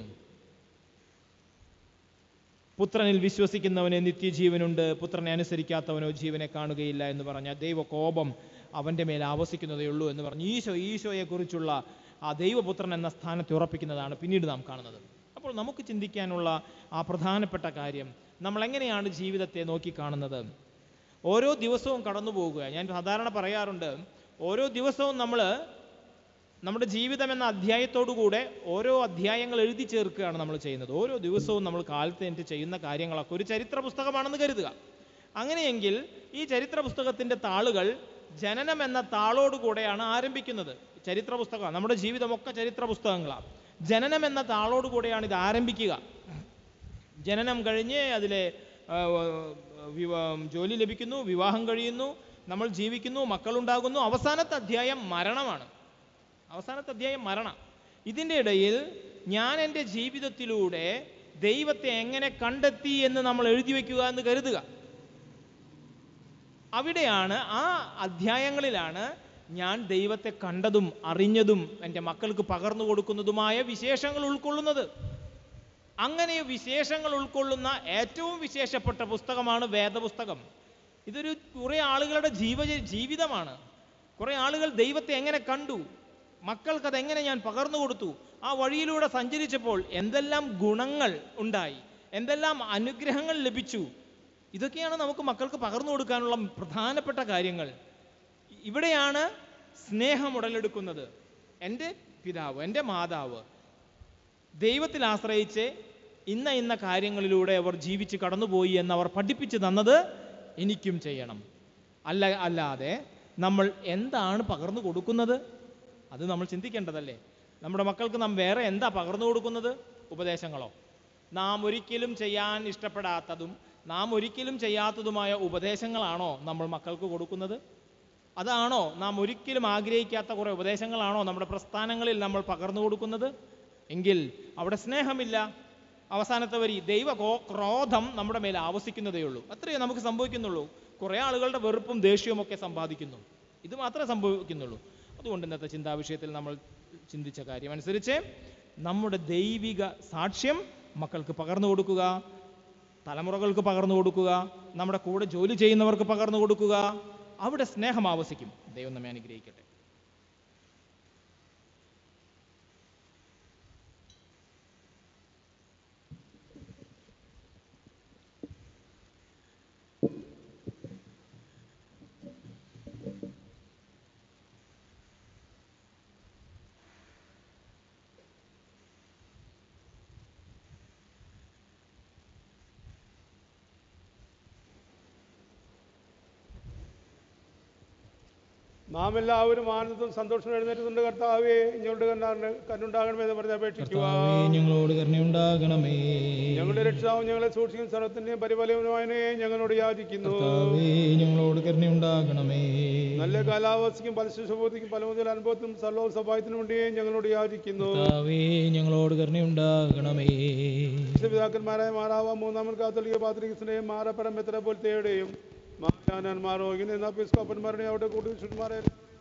പുത്രനിൽ വിശ്വസിക്കുന്നവന് നിത്യജീവനുണ്ട് പുത്രനെ അനുസരിക്കാത്തവനോ ജീവനെ കാണുകയില്ല എന്ന് പറഞ്ഞ ദൈവ കോപം അവൻ്റെ മേൽ ആവസിക്കുന്നതേ ഉള്ളൂ എന്ന് പറഞ്ഞു ഈശോ ഈശോയെക്കുറിച്ചുള്ള ആ ദൈവപുത്രൻ എന്ന സ്ഥാനത്തെ ഉറപ്പിക്കുന്നതാണ് പിന്നീട് നാം കാണുന്നത് അപ്പോൾ നമുക്ക് ചിന്തിക്കാനുള്ള ആ പ്രധാനപ്പെട്ട കാര്യം നമ്മൾ എങ്ങനെയാണ് ജീവിതത്തെ നോക്കിക്കാണുന്നത് ഓരോ ദിവസവും കടന്നു പോകുക ഞാൻ സാധാരണ പറയാറുണ്ട് ഓരോ ദിവസവും നമ്മൾ നമ്മുടെ ജീവിതം എന്ന അധ്യായത്തോടുകൂടെ ഓരോ അധ്യായങ്ങൾ എഴുതി ചേർക്കുകയാണ് നമ്മൾ ചെയ്യുന്നത് ഓരോ ദിവസവും നമ്മൾ കാലത്ത് എനിക്ക് ചെയ്യുന്ന കാര്യങ്ങളൊക്കെ ഒരു ചരിത്ര പുസ്തകമാണെന്ന് കരുതുക അങ്ങനെയെങ്കിൽ ഈ ചരിത്ര പുസ്തകത്തിന്റെ താളുകൾ ജനനം എന്ന താളോടുകൂടെയാണ് ആരംഭിക്കുന്നത് ചരിത്ര പുസ്തകം നമ്മുടെ ജീവിതമൊക്കെ ചരിത്ര പുസ്തകങ്ങളാണ് ജനനം എന്ന താളോടുകൂടെയാണ് ഇത് ആരംഭിക്കുക ജനനം കഴിഞ്ഞ് അതിലെ ആ, വിവാ ജോലി ലഭിക്കുന്നു വിവാഹം കഴിയുന്നു നമ്മൾ ജീവിക്കുന്നു മക്കളുണ്ടാകുന്നു അവസാനത്തെ അധ്യായം മരണമാണ് അവസാനത്തെ അധ്യായം മരണം ഇതിൻ്റെ ഇടയിൽ ഞാൻ എൻ്റെ ജീവിതത്തിലൂടെ ദൈവത്തെ എങ്ങനെ കണ്ടെത്തി എന്ന് നമ്മൾ എഴുതി വെക്കുക എന്ന് കരുതുക അവിടെയാണ് ആ അധ്യായങ്ങളിലാണ് ഞാൻ ദൈവത്തെ കണ്ടതും അറിഞ്ഞതും എൻ്റെ മക്കൾക്ക് പകർന്നു കൊടുക്കുന്നതുമായ വിശേഷങ്ങൾ ഉൾക്കൊള്ളുന്നത് അങ്ങനെ വിശേഷങ്ങൾ ഉൾക്കൊള്ളുന്ന ഏറ്റവും വിശേഷപ്പെട്ട പുസ്തകമാണ് വേദപുസ്തകം ഇതൊരു കുറേ ആളുകളുടെ ജീവ ജീവിതമാണ് കുറേ ആളുകൾ ദൈവത്തെ എങ്ങനെ കണ്ടു മക്കൾക്കത് എങ്ങനെ ഞാൻ പകർന്നു കൊടുത്തു ആ വഴിയിലൂടെ സഞ്ചരിച്ചപ്പോൾ എന്തെല്ലാം ഗുണങ്ങൾ ഉണ്ടായി എന്തെല്ലാം അനുഗ്രഹങ്ങൾ ലഭിച്ചു ഇതൊക്കെയാണ് നമുക്ക് മക്കൾക്ക് പകർന്നു കൊടുക്കാനുള്ള പ്രധാനപ്പെട്ട കാര്യങ്ങൾ ഇവിടെയാണ് സ്നേഹം ഉടലെടുക്കുന്നത് എൻ്റെ പിതാവ് എൻ്റെ മാതാവ് ദൈവത്തിൽ ആശ്രയിച്ച് ഇന്ന ഇന്ന കാര്യങ്ങളിലൂടെ അവർ ജീവിച്ച് കടന്നുപോയി എന്ന് അവർ പഠിപ്പിച്ചു തന്നത് എനിക്കും ചെയ്യണം അല്ല അല്ലാതെ നമ്മൾ എന്താണ് പകർന്നു കൊടുക്കുന്നത് അത് നമ്മൾ ചിന്തിക്കേണ്ടതല്ലേ നമ്മുടെ മക്കൾക്ക് നാം വേറെ എന്താ പകർന്നു കൊടുക്കുന്നത് ഉപദേശങ്ങളോ നാം ഒരിക്കലും ചെയ്യാൻ ഇഷ്ടപ്പെടാത്തതും നാം ഒരിക്കലും ചെയ്യാത്തതുമായ ഉപദേശങ്ങളാണോ നമ്മൾ മക്കൾക്ക് കൊടുക്കുന്നത് അതാണോ നാം ഒരിക്കലും ആഗ്രഹിക്കാത്ത കുറേ ഉപദേശങ്ങളാണോ നമ്മുടെ പ്രസ്ഥാനങ്ങളിൽ നമ്മൾ പകർന്നു കൊടുക്കുന്നത് എങ്കിൽ അവിടെ സ്നേഹമില്ല അവസാനത്തെ വരി ദൈവ കോ- ക്രോധം നമ്മുടെ മേൽ ആവസിക്കുന്നതേ ഉള്ളൂ അത്രയേ നമുക്ക് സംഭവിക്കുന്നുള്ളൂ കുറേ ആളുകളുടെ വെറുപ്പും ദേഷ്യവും ഒക്കെ സമ്പാദിക്കുന്നു ഇത് മാത്രമേ സംഭവിക്കുന്നുള്ളൂ അതുകൊണ്ട് ഇന്നത്തെ ചിന്താവിഷയത്തിൽ നമ്മൾ ചിന്തിച്ച കാര്യം അനുസരിച്ച് നമ്മുടെ ദൈവിക സാക്ഷ്യം മക്കൾക്ക് പകർന്നു കൊടുക്കുക തലമുറകൾക്ക് പകർന്നു കൊടുക്കുക നമ്മുടെ കൂടെ ജോലി ചെയ്യുന്നവർക്ക് പകർന്നു കൊടുക്കുക അവിടെ സ്നേഹം ആവസിക്കും ദൈവം നമ്മെ അനുഗ്രഹിക്കട്ടെ നാം എല്ലാവരും ആനന്ദവും സന്തോഷം എഴുന്നേറ്റുന്നുണ്ട് കർത്താവേ ഞങ്ങളുടെ കണ്ണാറിന് കണ്ണുണ്ടാകണമെന്ന് പറഞ്ഞ് അപേക്ഷിക്കുക കർത്താവേ ഞങ്ങളോട് കരുണയുണ്ടാകണമേ ഞങ്ങളുടെ രക്ഷാവും ഞങ്ങളെ സൂക്ഷിക്കും സർവത്തിന്റെയും പരിപാലനമായനെ ഞങ്ങളോട് യാചിക്കുന്നു കർത്താവേ ഞങ്ങളോട് കരുണയുണ്ടാകണമേ നല്ല കാലാവസ്ഥയ്ക്കും പല ശുശ്രൂതിക്കും പല മുതൽ അനുഭവത്തിനും സർവ്വ സഭായത്തിനും വേണ്ടി ഞങ്ങളോട് യാചിക്കുന്നു കർത്താവേ ഞങ്ങളോട് കരുണയുണ്ടാകണമേ പിതാക്കന്മാരായ മാറാവ മൂന്നാമൻ കാത്തോലിക പാത്രികസിന്റെയും മാറപ്പരം എത്ര പോലത്തെയുടെയും മാറ്റാനന്മാരോ ഇങ്ങനെ എപ്പിസ്കോപ്പന്മാരുടെയും അവിടെ കൂടുതൽ ശുദ്ധന്മാരെ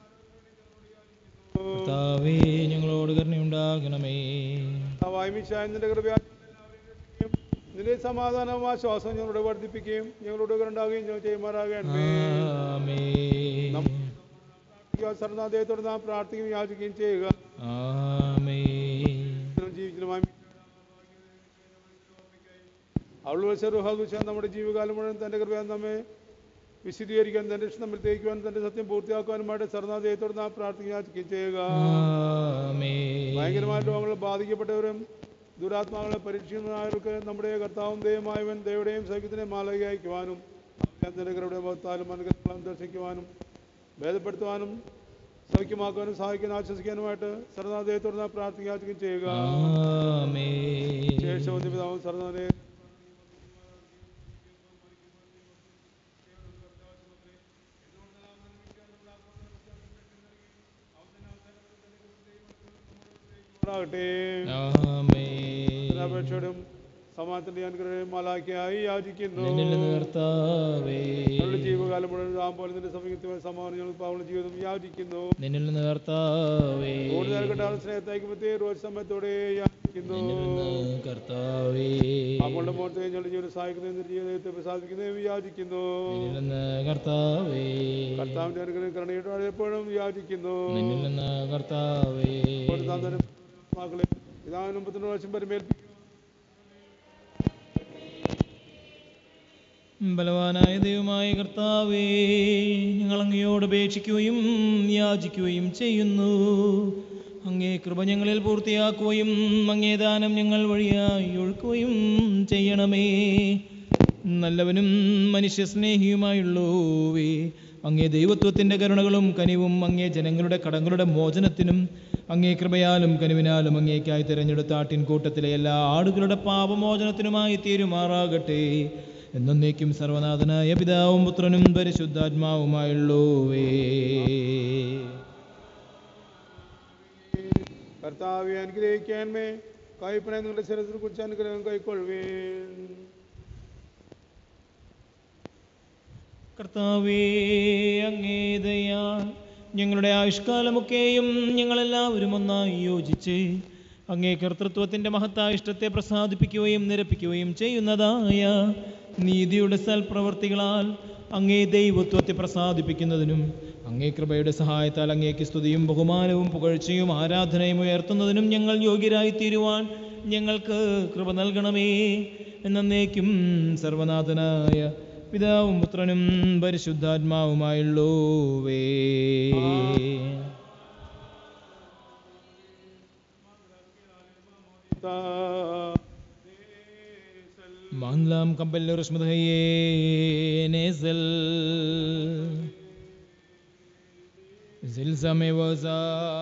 കർത്താവേ ഞങ്ങളോട് കരുണയുണ്ടാകണമേ വായ്മിച്ചായതിന്റെ കൃപയാൽ നിന്റെ സമാധാനവും ആശ്വാസവും ഞങ്ങളോട് വർദ്ധിപ്പിക്കുകയും ഞങ്ങളോട് ഉണ്ടാകുകയും ഞങ്ങൾ ചെയ്യുമാറാകണമേ ആമേൻ സർനാദയത്തോട് നാം പ്രാർത്ഥിക്കുകയും യാചിക്കുകയും ചെയ്യുക ആമേൻ ജീവിതമായി അവളുടെ ചെറുഹാദുശ നമ്മുടെ ജീവകാലം മുഴുവൻ തൻ്റെ കൃപയാൽ നമ്മെ വിശദീകരിക്കാൻ തൻ്റെ ഇഷ്ടം നമ്മൾ തേക്കുവാനും തൻ്റെ സത്യം പൂർത്തിയാക്കുവാനുമായിട്ട് സർനാദയത്തോട് നാം പ്രാർത്ഥിക്കുകയും യാചിക്കുകയും ചെയ്യുക ആമേൻ ഭയങ്കരമായ രോഗങ്ങൾ ബാധിക്കപ്പെട്ടവരും ദുരാത്മാക്കളെ പരീക്ഷിക്കുന്നവർക്ക് നമ്മുടെ കർത്താവും ദൈവമായവൻ ദൈവയുടെയും സഹിതത്തിനെ മാലക അയക്കുവാനും തന്റെ കൃപയുടെ മുഖത്താലും അനുഗ്രഹങ്ങളും ദർശിക്കുവാനും ഭേദപ്പെടുത്തുവാനും സൗഖ്യമാക്കാനും സഹായിക്കാനും ആശ്വസിക്കാനുമായിട്ട് സർനാഥയെ തുടർന്ന് പ്രാർത്ഥിക്കുകയും ചെയ്യുക ആമേൻ ശേഷം പിതാവും സർനാഥനെ ആകട്ടെ ആമേൻ അപേക്ഷയോടും സമാനത്തിന്റെ അനുഗ്രഹം മാലാക്കിയായി യാചിക്കുന്നു നിന്നിൽ നിന്ന് കർത്താവേ അവരുടെ ജീവകാലം മുഴുവൻ നാം പോലെ നിന്റെ സമീപത്തുമായ സമാനം ഞങ്ങൾ പാവങ്ങളുടെ ജീവിതം യാചിക്കുന്നു നിന്നിൽ നിന്ന് കർത്താവേ കൂടുതൽ കണ്ടാൽ സ്നേഹത്തേക്ക് പ്രത്യേക റോജ് സമയത്തോടെ യാചിക്കുന്നു നിന്നിൽ നിന്ന് കർത്താവേ അവളുടെ മുഖത്തെ ഞങ്ങളുടെ ജീവിതം സഹായിക്കുന്ന ജീവിതത്തെ പ്രസാദിക്കുന്നതും യാചിക്കുന്നു നിന്നിൽ നിന്ന് കർത്താവേ കർത്താവിന്റെ അനുഗ്രഹം കരുണയോടെ എപ്പോഴും യാചിക്കുന്നു നിന്നിൽ നിന്ന് കർത്താവേ ഇപ്പോൾ താൻ തന്നെ മക്കളെ ഇതാനും മുപ്പത്തിരണ്ട് വർഷം പരിമേൽപ്പിക്കും ബലവാനായ ദൈവമായ കർത്താവേ ഞങ്ങൾ അങ്ങയോട് അപേക്ഷിക്കുകയും യാചിക്കുകയും ചെയ്യുന്നു അങ്ങേ കൃപ ഞങ്ങളിൽ പൂർത്തിയാക്കുകയും അങ്ങേ ദാനം ഞങ്ങൾ വഴിയായി ഒഴുക്കുകയും ചെയ്യണമേ നല്ലവനും മനുഷ്യസ്നേഹിയുമായുള്ളൂവേ അങ്ങേ ദൈവത്വത്തിൻ്റെ കരുണകളും കനിവും അങ്ങേ ജനങ്ങളുടെ കടങ്ങളുടെ മോചനത്തിനും അങ്ങേ കൃപയാലും കനിവിനാലും അങ്ങേക്കായി തിരഞ്ഞെടുത്ത ആട്ടിൻകൂട്ടത്തിലെ എല്ലാ ആടുകളുടെ പാപമോചനത്തിനുമായി തീരുമാറാകട്ടെ എന്നേക്കും സർവനാഥനായ പിതാവും പുത്രനും പരിശുദ്ധാത്മാവുമായുള്ളൂവേ കർത്താവെ അനുഗ്രഹിക്കാൻമേ കൈപ്പനെ നിങ്ങളുടെ ശരീരത്തിൽ കുറിച്ച് അനുഗ്രഹം കൈക്കൊള്ളുവേൻ കർത്താവേ അങ്ങേ ദയാൽ ഞങ്ങളുടെ ആയുഷ്കാലമൊക്കെയും ഞങ്ങളെല്ലാവരും ഒന്നായി യോജിച്ച് അങ്ങേ കർത്തൃത്വത്തിൻ്റെ മഹത്തായ ഇഷ്ടത്തെ പ്രസാദിപ്പിക്കുകയും നിരപ്പിക്കുകയും ചെയ്യുന്നതായ നീതിയുടെ സൽപ്രവർത്തികളാൽ അങ്ങേ ദൈവത്വത്തെ പ്രസാദിപ്പിക്കുന്നതിനും അങ്ങേ കൃപയുടെ സഹായത്താൽ അങ്ങേക്ക് സ്തുതിയും ബഹുമാനവും പുകഴ്ചയും ആരാധനയും ഉയർത്തുന്നതിനും ഞങ്ങൾ യോഗ്യരായി തീരുവാൻ ഞങ്ങൾക്ക് കൃപ നൽകണമേ എന്നേക്കും സർവനാഥനായ പിതാവും പുത്രനും പരിശുദ്ധാത്മാവുമായുള്ളൂവേ മാൻലാം കമ്പൽ റുഷ്മതയെ നേസൽ സിൽസമേ വസാ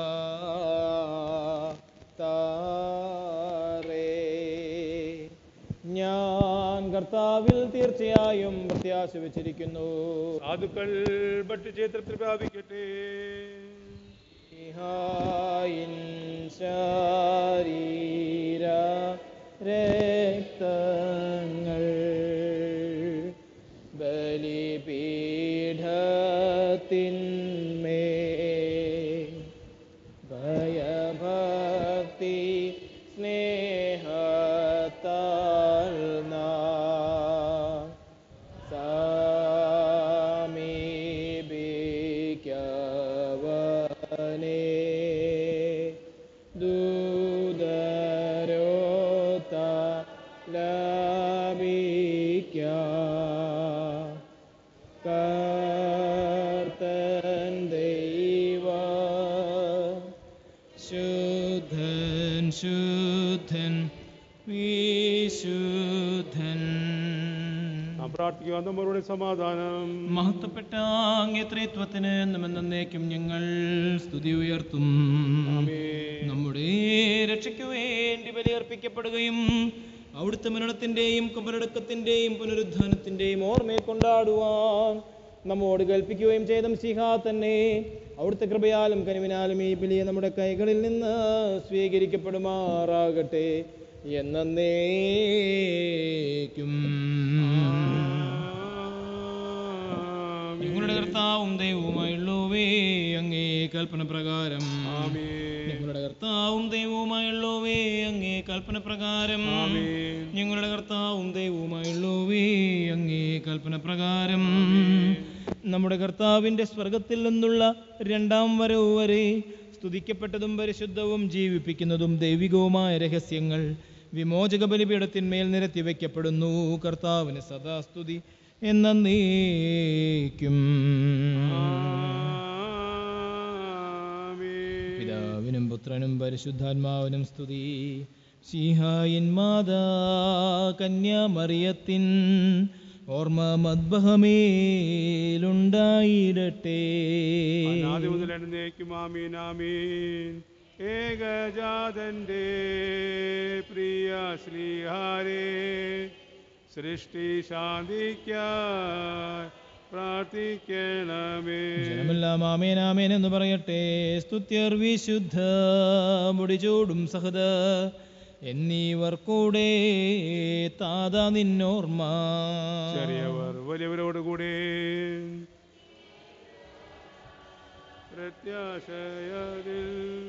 ഞാൻ കർത്താവിൽ തീർച്ചയായും പ്രത്യാശ വെച്ചിരിക്കുന്നു സാധുക്കൾ ഭക്ഷ്യക്ഷേത്രത്തിൽ പ്രാപിക്കട്ടെ ഇഹായിൻ ശരീര രക്തങ്ങൾ ബലിപീഠത്തിന്മേ ഭയഭക്തി സ്നേഹത്താൽ നാം സമീപിക്കവനേ ദൂതരോത്ത ലഭിക്ക കർത്തൻ ദൈവ ശുദ്ധൻ ശുദ്ധൻ വിശുദ്ധൻ നാം പ്രാർത്ഥിക്കുക നമ്മളുടെ സമാധാനം മഹത്വപ്പെട്ട അങ്ങേ ത്രിത്വത്തിന് എന്നും എന്നേക്കും ഞങ്ങൾ സ്തുതി ഉയർത്തും ആമേൻ. നമ്മുടെ രക്ഷയ്ക്കു വേണ്ടി ബലിയർപ്പിക്കപ്പെടുകയും അവിടുത്തെ മരണത്തിൻ്റെയും കുമരടക്കത്തിൻ്റെയും പുനരുദ്ധാനത്തിൻ്റെയും ഓർമ്മയെ കൊണ്ടാടുവാൻ നമ്മോട് കൽപ്പിക്കുകയും ചെയ്ത സിഹ തന്നെ അവിടുത്തെ കൃപയാലും കനിവിനാലും ഈ ബലിയെ നമ്മുടെ കൈകളിൽ നിന്ന് സ്വീകരിക്കപ്പെടുമാറാകട്ടെ എന്നേക്കും ഞങ്ങളുടെ കർത്താവും ദൈവവുമായുള്ളവേ അങ്ങേ കൽപ്പന പ്രകാരം ആമേൻ. ഞങ്ങളുടെ കർത്താവും ദൈവവുമായുള്ളവേ അങ്ങേ കൽപ്പന പ്രകാരം ആമേൻ. ഞങ്ങളുടെ കർത്താവും ദൈവവുമായുള്ളവേ അങ്ങേ കൽപ്പന പ്രകാരം നമ്മുടെ കർത്താവിൻ്റെ സ്വർഗത്തിൽ നിന്നുള്ള രണ്ടാം വരവ് വരെ സ്തുതിക്കപ്പെട്ടതും പരിശുദ്ധവും ജീവിപ്പിക്കുന്നതും ദൈവികവുമായ രഹസ്യങ്ങൾ വിമോചക ബലിപീഠത്തിന്മേൽ നിരത്തി വയ്ക്കപ്പെടുന്നു കർത്താവിന് സദാ സ്തുതി എന്നേക്കും ആമേൻ. പിതാവിനും പുത്രനും പരിശുദ്ധാത്മാവിനും സ്തുതി ശീഹായിൻ മാതാ കന്യാമറിയത്തിൻ ഓർമ്മ മദ്ബഹമേലുണ്ടായിടട്ടെ അനാദി മുതൽ എന്നേക്കും ആമീൻ ആമീൻ ഏകജാതന്റെ പ്രിയ ശ്രീഹാരേ സൃഷ്ടി ശാന്തിക്കായി പ്രാർത്ഥിക്കണമേ ജനമെല്ലാം ആമേൻ ആമേൻ എന്ന് പറയട്ടെ സ്തുത്യർ വിശുദ്ധ മുടിചൂടും സഹദ എന്നീവർ കൂടെ താതാ നിന്നോർമ്മ ചെറിയവർ വലിയവരോടുകൂടെ പ്രത്യാശയതിൽ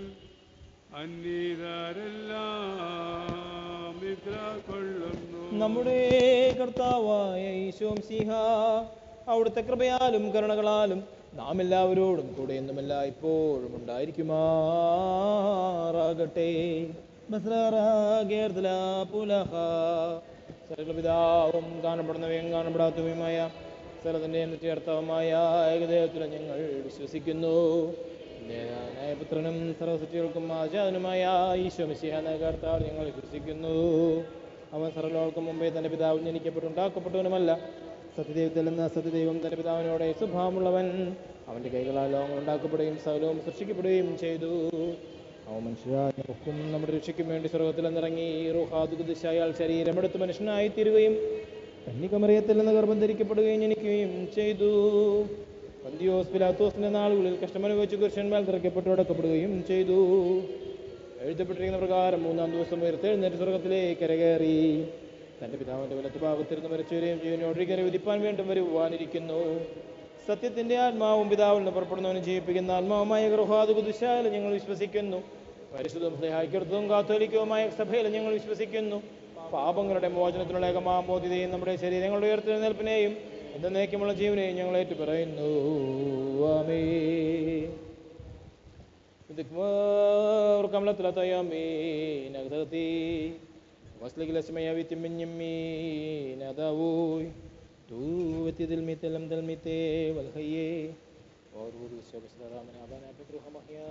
അന്യതരെല്ലാം നിദ്ര കൊള്ളുന്നു നമ്മുടെ കർത്താവായ ഈശോം സിഹ അവിടുത്തെ കൃപയാലും കരുണകളാലും നാം എല്ലാവരോടും കൂടെ എന്നുമല്ല ഇപ്പോഴും ഉണ്ടായിരിക്കുമാറാകട്ടെ ബസ്രാറാകേർദ്ല പുലഹ സർവപിതാവും കാണപ്പെടുന്നവയും കാണപ്പെടാത്തവയുമായ സ്ഥലത്തിൻ്റെ നിത്യർത്ഥവുമായ ഏകദേവത്തിലും ഞങ്ങൾ വിശ്വസിക്കുന്നു പുത്രനും സർവസൃഷ്ടികൾക്കും ആചാരനുമായ ഈശോ മിശിഹ കർത്താവ് ഞങ്ങൾ വിശ്വസിക്കുന്നു അവൻ സർവലോകർക്കും മുമ്പേ തന്റെ പിതാവ് ജനിക്കപ്പെട്ടുണ്ടാക്കപ്പെട്ടവനുമല്ല സത്യദൈവത്തിൽ നിന്ന് സത്യദൈവം തന്റെ പിതാവിനോടെ സ്വഭാവമുള്ളവൻ അവന്റെ കൈകളാൽ ലോകങ്ങൾ ഉണ്ടാക്കപ്പെടുകയും സകലവും സൃഷ്ടിക്കപ്പെടുകയും ചെയ്തു അവൻ മനുഷ്യരായ നമുക്കും നമ്മുടെ രക്ഷയ്ക്കും വേണ്ടി സ്വർഗത്തിൽ നിന്നിറങ്ങി റുഹാദുദിശായാൽ ശരീരമെടുത്ത് മനുഷ്യനായി തീരുകയും കന്യകമറിയത്തിൽ നിന്ന് ഗർഭം ധരിക്കപ്പെടുകയും ജനിക്കുകയും ചെയ്തു പന്തിയോസ് പിലാത്തോസിന്റെ നാളുകളിൽ കഷ്ടമനുഭവിച്ച് പുരുഷന്മാർ തിറക്കപ്പെട്ടു അടക്കപ്പെടുകയും ചെയ്തു എഴുതപ്പെട്ടിരിക്കുന്ന പ്രകാരം മൂന്നാം ദിവസം ഉയർത്തെഴുന്നേറ്റ് സ്വർഗത്തിലേക്ക് കരകയറി തന്റെ പിതാവിന്റെ വലത്ത് ഭാഗത്തിരുന്ന് മരിച്ചവരെയും ജീവനോട് കയറി വിധിപ്പാൻ വീണ്ടും വരുവാനിരിക്കുന്നു സത്യത്തിന്റെ ആത്മാവും പിതാവിൽ നിന്ന് പുറപ്പെടുന്നവനും ജീവിപ്പിക്കുന്ന ആത്മാവുമായ ഗൃഹാതുകുദിശാല ഞങ്ങൾ വിശ്വസിക്കുന്നു പരിശുദ്ധവും സ്നേഹായിക്കൃതവും കാത്തോലിക്കവുമായ സഭയിൽ ഞങ്ങൾ വിശ്വസിക്കുന്നു പാപങ്ങളുടെ മോചനത്തിനുള്ള ഏകമാമോദിതയും നമ്മുടെ ശരീരങ്ങളുടെ ഉയർത്തെഴുന്നേൽപ്പിനെയും എന്നേക്കുമുള്ള ജീവനെയും ഞങ്ങൾ ഏറ്റുപറയുന്നു ആമേ ذكر ثلاثة أيام أغثرتي واسلك الأسماء ويتم يمين داوي توتي ذلمت لم ذلمت والخي ورود الشبس من أبانا بكرها محيا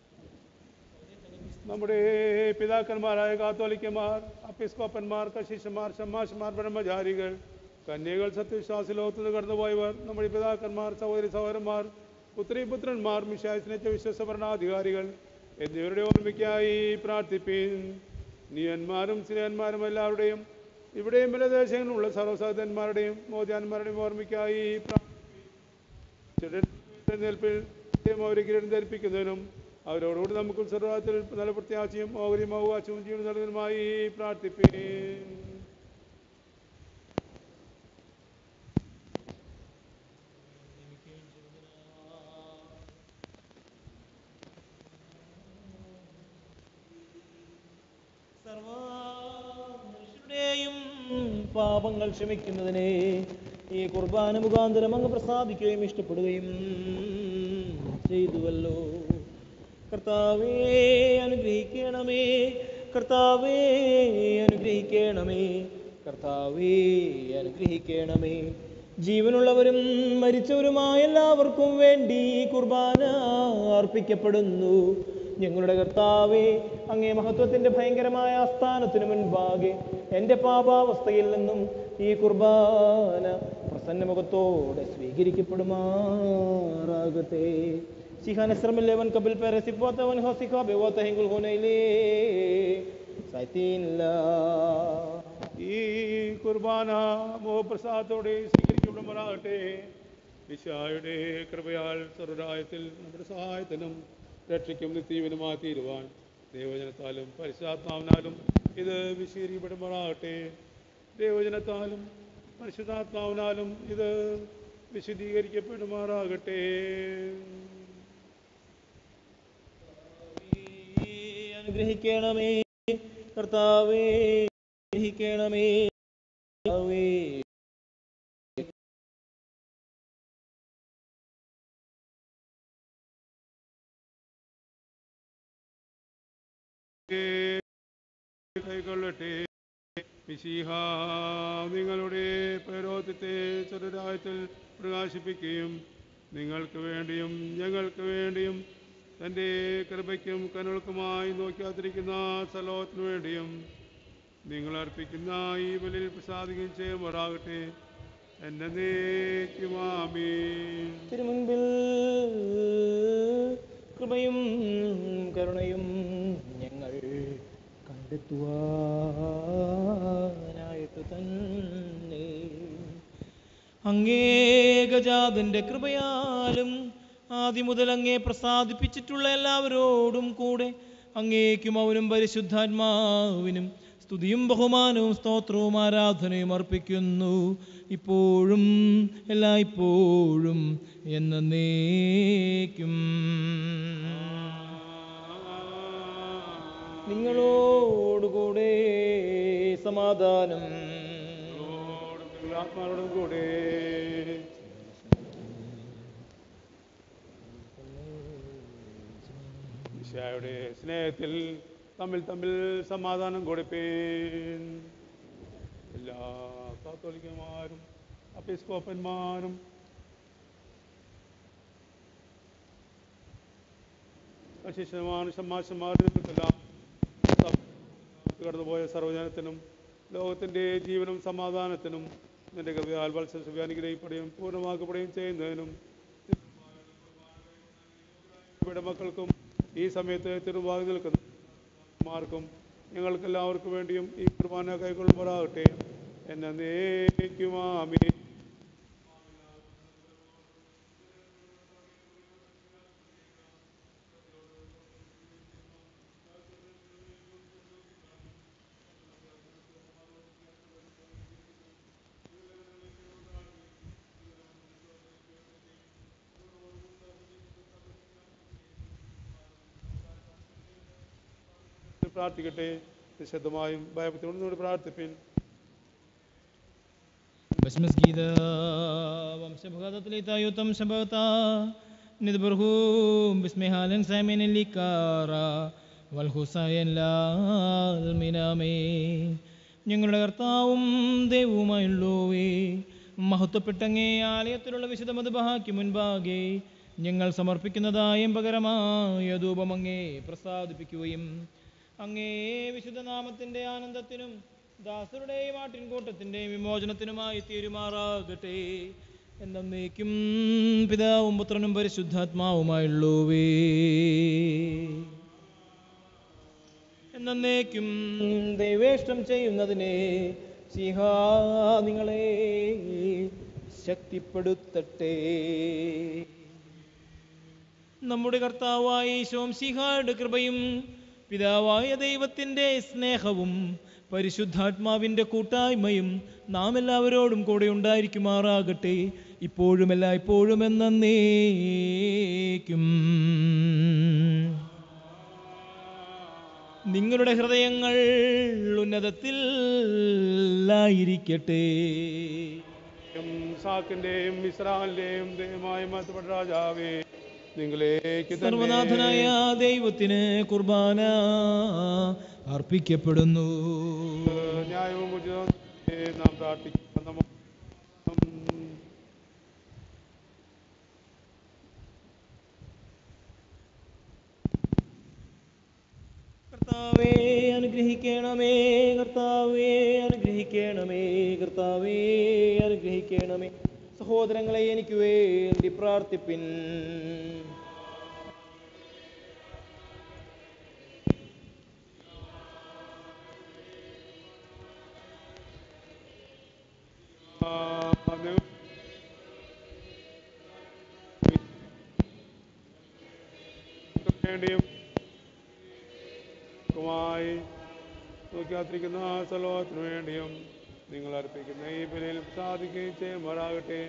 നമ്മുടെ പിതാക്കന്മാരായ കാത്തോലിക്കന്മാർ അപ്പിസ്കോപ്പന്മാർ കശിഷന്മാർ ഷമ്മാഷന്മാർ ബ്രഹ്മചാരികൾ കന്യകൾ സത്യവിശ്വാസി ലോകത്ത് നിന്ന് കടന്നുപോയവർ നമ്മുടെ പിതാക്കന്മാർ സഹോദരി സഹോദരന്മാർ പുത്രി പുത്രന്മാർ മിശായി സ്നേഹിച്ച വിശ്വസ ഭരണാധികാരികൾ എന്നിവരുടെ ഓർമ്മയ്ക്കായി പ്രാർത്ഥിപ്പീൻ നിയന്മാരും സ്നേഹന്മാരും എല്ലാവരുടെയും ഇവിടെയും പല ദേശങ്ങളിലുള്ള സർവ്വസഹോദരന്മാരുടെയും മോദ്യാന്മാരുടെയും ഓർമ്മയ്ക്കായി പ്രാർത്ഥിപ്പിൽ അവരെ കിരീടം ധരിപ്പിക്കുന്നതിനും അവരോടുകൂടി നമുക്ക് സർവാത്തിൽ നല്ല പ്രത്യാശയും ഓഹരിയും അവകാശവും ജീവൻ നൽകുന്നതിനുമായി പ്രാർത്ഥിപ്പീൻ സർവ്വമനുഷ്യരുടെയും പാപങ്ങൾ ക്ഷമിക്കുന്നതിനെ ഈ കുർബാന മുഖാന്തരം അങ്ങ് പ്രസാദിക്കുകയും ഇഷ്ടപ്പെടുകയും ചെയ്തുവല്ലോ കർത്താവേ അനുഗ്രഹിക്കണമേ കർത്താവേ അനുഗ്രഹിക്കണമേ കർത്താവേ അനുഗ്രഹിക്കണമേ ജീവനുള്ളവരും മരിച്ചവരുമായ എല്ലാവർക്കും വേണ്ടി ഈ കുർബാന അർപ്പിക്കപ്പെടുന്നു ഞങ്ങളുടെ കർത്താവേ അങ്ങേ മഹത്വത്തിന്റെ ഭയങ്കരമായ ആസ്ഥാനത്തിന് മുൻപാകെ എൻ്റെ പാപാവസ്ഥയിൽ നിന്നും ഈ കുർബാന പ്രസന്നമുഖത്തോടെ സ്വീകരിക്കപ്പെടുമാറാകട്ടെ സിഹാൻ അസ്രമില്ലേവൻ കപിൽ പെരസിപ്പോത്തവൻ ഹോസിഖോ ബെവോത്ത ഹെങ്കുൽ ഹോനയിലേ സൈത്തീൻലാ ഈ കുർബാന മോഹപ്രസാദത്തോടെ സ്വീകരിക്കപ്പെടുമാറാകട്ടെ വിശായുടെ കൃപയാൽ സർവരായത്തിൽ നമ്മുടെ സഹായത്തിനും രക്ഷയ്ക്കും നിത്യവനുമായി തീരുവാൻ ദൈവജനത്താലും പരിശുദ്ധാത്മാവിനാലും ഇത് വിശീകരിക്കപ്പെടുമാറാകട്ടെ ദൈവജനത്താലും പരിശുദ്ധാത്മാവിനാലും ഇത് വിശദീകരിക്കപ്പെടുമാറാകട്ടെ അനുഗ്രഹിക്കണമേ കർത്താവേ അനുഗ്രഹിക്കണമേ കർത്താവേ കൈകൊള്ളട്ടെ മിശിഹ നിങ്ങളുടെ പൗരോഹിത്യത്തെ ചെറുരായത്തിൽ പ്രകാശിപ്പിക്കുകയും നിങ്ങൾക്ക് വേണ്ടിയും ഞങ്ങൾക്ക് വേണ്ടിയും തൻ്റെ കൃപയ്ക്കും കനകൾക്കുമായി നോക്കിയാത്തിരിക്കുന്ന സ്ഥലത്തിന് വേണ്ടിയും നിങ്ങൾ അർപ്പിക്കുന്ന ഈ ബലിയിൽ പ്രസാദിക്കുകയും ചെയ്യുമാറാകട്ടെ എന്നേക്കുമാമീൻ തിരുമുൻപിൽ കൃപയും കരുണയും ഞങ്ങൾ കണ്ടെത്തുവാനായിട്ട് തന്നെ അങ്ങേകജാതന്റെ കൃപയാലും ആദ്യം മുതൽ അങ്ങേ പ്രസാദിപ്പിച്ചിട്ടുള്ള എല്ലാവരോടും കൂടെ അങ്ങേക്കും അവനും പരിശുദ്ധാത്മാവിനും സ്തുതിയും ബഹുമാനവും സ്തോത്രവും ആരാധനയും അർപ്പിക്കുന്നു ഇപ്പോഴും എല്ലായ്പ്പോഴും എന്നേക്കും നിങ്ങളോടുകൂടെ സമാധാനം ആത്മാരോടും കൂടെ ഈശോയുടെ സ്നേഹത്തിൽ തമ്മിൽ തമ്മിൽ സമാധാനം കൊടുപ്പേൻ എല്ലാ കാത്തോലിക്കന്മാരും അപ്പിസ്കോപ്പന്മാരും ശിഷ്യന്മാരും ഷമ്മാശന്മാരും നിങ്ങൾക്കെല്ലാം കടന്നുപോയ സർവജനത്തിനും ലോകത്തിൻ്റെ ജീവനും സമാധാനത്തിനും നിന്റെ കൃപയാൽ വത്സര അനുഗ്രഹിക്കപ്പെടുകയും പൂർണ്ണമാക്കപ്പെടുകയും ചെയ്യുന്നതിനും ഇവിടെ മക്കൾക്കും ഈ സമയത്ത് തിരുവാതി നിൽക്കുന്ന മാർക്കും ഞങ്ങൾക്കെല്ലാവർക്കും വേണ്ടിയും ഈ കുർബാന കൈക്കൊള്ളുമാറാകട്ടെ എന്നേക്കുമാമി പ്രാർത്ഥിക്കട്ടെ നിശബ്ദമായും ഭയഭക്തിയോടും പ്രാർത്ഥിപ്പിൻ ബസ്മസ്ഗീത വംശഭഗതത്തിലേത്തായുത്തം ശബത നിദ്ബർഹൂം ബിസ്മിഹാലൻ സാമിനൻ ലിക്കാറ വൽഹുസയൻ ലാൽ മിനാമേ ഞങ്ങളുടെ കർത്താവും ദൈവവുമായുള്ളോവേ മഹത്വപ്പെട്ടങ്ങേ ആലയത്തിലുള്ള വിശുദ്ധ മതബഹാക്ക് മുൻപാകെ ഞങ്ങൾ സമർപ്പിക്കുന്നതായ പകരമായ ധൂപമങ്ങേ പ്രസാദിപ്പിക്കുകയും അങ്ങേ വിശുദ്ധ നാമത്തിന്റെ ആനന്ദത്തിനും ദാസരുടെയും ആട്ടിൻകൂട്ടത്തിന്റെയും വിമോചനത്തിനുമായി തീരുമാറാകട്ടെ എന്നേക്കും പിതാവും പുത്രനും പരിശുദ്ധാത്മാവുമായുള്ളൂവേ എന്നേക്കും ദൈവേഷ്ടം ചെയ്യുന്നതിനെ സിഹാ നിങ്ങളെ ശക്തിപ്പെടുത്തട്ടെ നമ്മുടെ കർത്താവായ ഈശോം സിഹായുടെ കൃപയും പിതാവായ ദൈവത്തിൻ്റെ സ്നേഹവും പരിശുദ്ധാത്മാവിൻ്റെ കൂട്ടായ്മയും നാം എല്ലാവരോടും കൂടെ ഉണ്ടായിരിക്കുമാറാകട്ടെ ഇപ്പോഴും എല്ലായ്പ്പോഴും എന്നേക്കും നിങ്ങളുടെ ഹൃദയങ്ങൾ ഉന്നതത്തിൽ ആയിരിക്കട്ടെ സാക്കിന്റെയും ഇസ്രാലിന്റെയും ദൈവമായ മഹത്വപ്പെട്ട രാജാവേ നിങ്ങളേക്ക് തന്നെ സർവനാഥനായ ദൈവത്തിന് കുർബാന അർപ്പിക്കപ്പെടുന്നു ന്യായവും ഉചിതവും നാം പ്രാർത്ഥിക്കുന്ന നമ്മ- കർത്താവേ അനുഗ്രഹിക്കണമേ കർത്താവേ അനുഗ്രഹിക്കണമേ കർത്താവേ അനുഗ്രഹിക്കണമേ സഹോദരങ്ങളെ എനിക്ക് വേണ്ടി പ്രാർത്ഥിപ്പിൻ ആ, നിങ്ങൾ- വേണ്ടിയും മായി നോക്കിയാത്തിരിക്കുന്ന സലോഹത്തിനു വേണ്ടിയും നിങ്ങൾ അർപ്പിക്കുന്ന ഈ ബലിയിൽ സാധിക്കുകയും ചെയ്യുമാറാകട്ടെ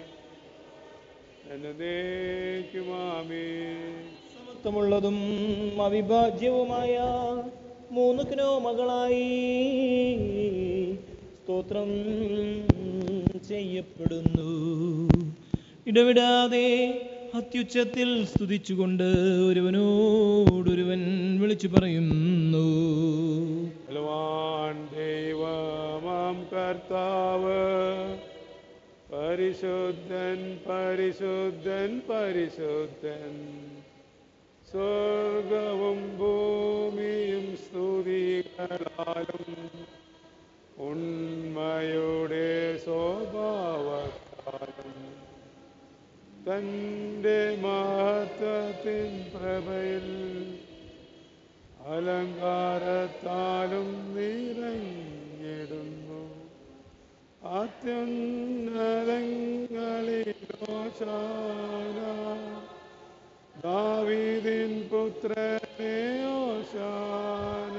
എന്നേക്കുമാമേ സമത്വമുള്ളതും അവിഭാജ്യവുമായ മൂന്ന് കിനോ മകളായി സ്തോത്രം ചെയ്യപ്പെടുന്നു ഇടവിടാതെ അത്യുച്ചത്തിൽ സ്തുതിച്ചുകൊണ്ട് ഒരുവനോടൊരുവൻ വിളിച്ചു പറയുന്നു ബലവാൻ ദൈവമാം കർത്താവ് പരിശുദ്ധൻ പരിശുദ്ധൻ പരിശുദ്ധൻ സ്വർഗവും ഭൂമിയും സ്തുതികളാലും ഉണ്മയുടെ സ്വഭാവത്താലും തൻ്റെ മഹത്വത്തിൻ പ്രഭയിൽ അലങ്കാരത്താലും നിറഞ്ഞിടുന്നു അത്യുന്നതങ്ങളിലോശാന ദാവീദിൻ പുത്രനെ ഓശാന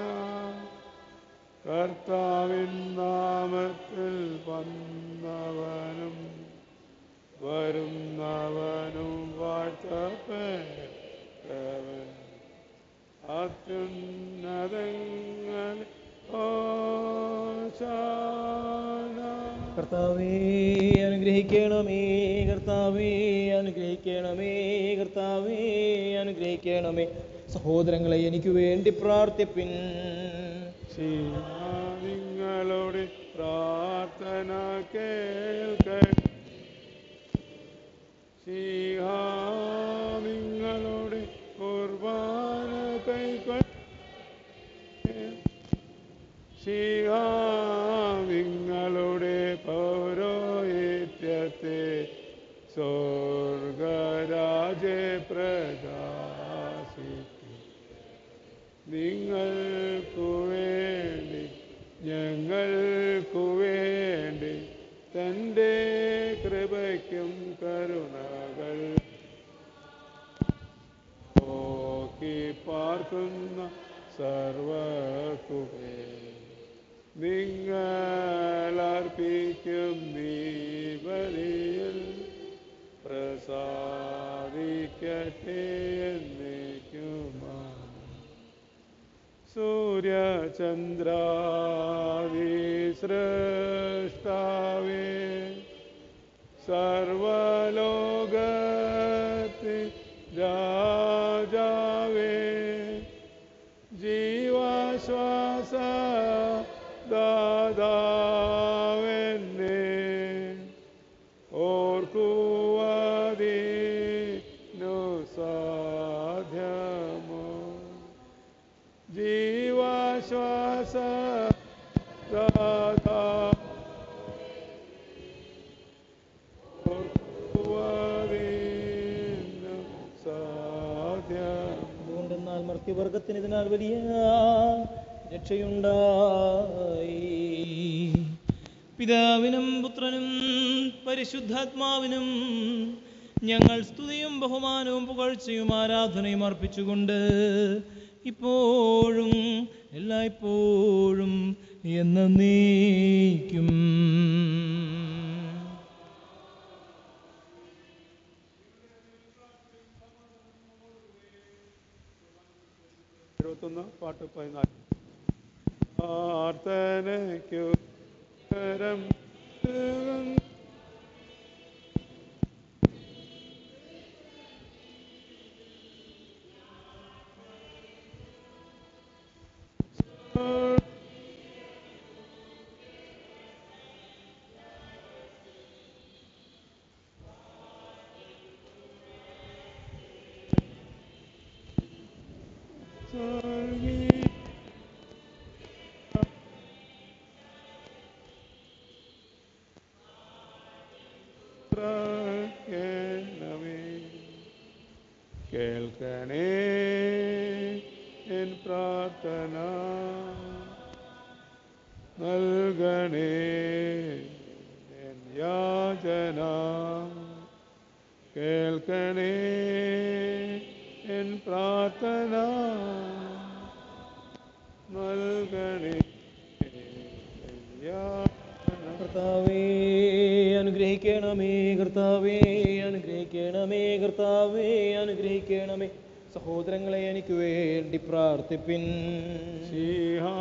കർത്താവിൻ നാമത്തിൽ വന്നവനും വരുന്നവനും വാഴ്ത്തപ്പെട്ടവൻ അത്യുന്നതങ്ങൾ ഓശാന കർത്താവേ അനുഗ്രഹിക്കണമേ കർത്താവേ അനുഗ്രഹിക്കണമേ കർത്താവേ അനുഗ്രഹിക്കണമേ സഹോദരങ്ങളെ എനിക്ക് വേണ്ടി പ്രാർത്ഥിപ്പിൻ നിങ്ങളുടെ പ്രാർത്ഥന കേൾക്ക നിങ്ങളുടെ കുർബാന കൈക്കൊ നിങ്ങളുടെ പൗരോഹിത്യത്തെ സ്വർഗരാജെ പ്രകാശിക്കും നിങ്ങൾക്കു വേണ്ടി ഞങ്ങൾക്കു വേണ്ടി തൻ്റെ കൃപയ്ക്കും കരുണകൾ നോക്കി പാർക്കുന്ന സർവക്കുവേ നിങ്ങൾ അർപ്പിക്കും നീ ബലിയിൽ പ്രസാദിക്കട്ടെ എന്നേക്കുമാണ് സൂര്യചന്ദ്രാദി സൃഷ്ടാവേ സർവലോകത്തെ രാജാവേ ജീവാശ്വാസ ദാതാവെന്നെ ഓർക്കുവതീനു സാധ്യമോ ജീവാശ്വാസ ദാതാ ഓർക്കുവതീനു സാധ്യമോ അതുകൊണ്ടെന്നാൽ മർത്യവർഗത്തിന് ഇതിനാൽ വലിയ രക്ഷയുണ്ടായി പിതാവിനും പുത്രനും പരിശുദ്ധാത്മാവിനും ഞങ്ങൾ സ്തുതിയും ബഹുമാനവും പുകഴ്ചയും ആരാധനയും അർപ്പിച്ചുകൊണ്ട് ഇപ്പോഴും എല്ലായ്പ്പോഴും എന്നേക്കും എഴുപത്തൊന്ന് പാട്ട് പതിനാല് പ്രാർത്ഥനയ്ക്കു ഉത്തരം നൽകുന്ന സ്വർഗീയ കേൾക്കണമേ കേൾക്കണേ എൻ പ്രാർത്ഥന നൽകണേ എൻ യാചന കേൾക്കണേ എൻ പ്രാർത്ഥന നൽകണേ എൻ യാചന കർത്താവേ അനുഗ്രഹിക്കണമേ കർത്താവേ അനുഗ്രഹിക്കണമേ കർത്താവേ അനുഗ്രഹിക്കണമേ സഹോദരങ്ങളെ എനിക്ക് വേണ്ടി പ്രാർത്ഥിപ്പിൻ സിംഹാ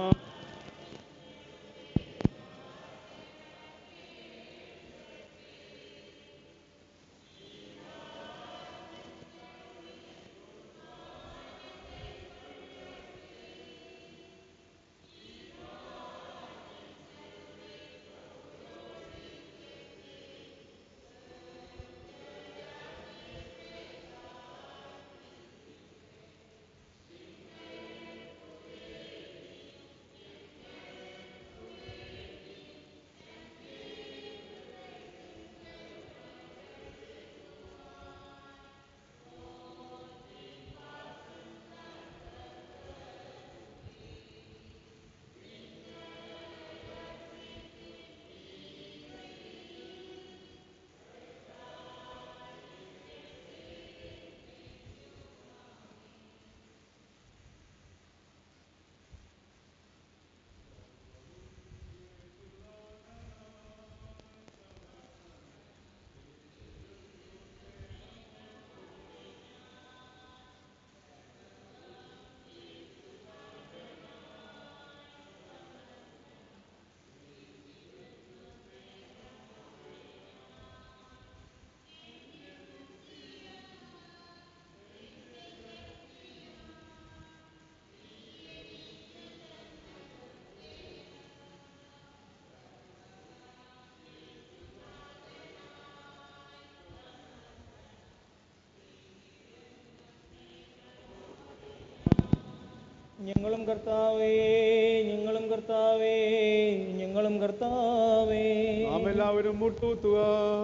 ഞങ്ങളും കർത്താവേ ഞങ്ങളും കർത്താവേ ഞങ്ങളും കർത്താവേ നാം എല്ലാവരും മുട്ടുകുത്തുക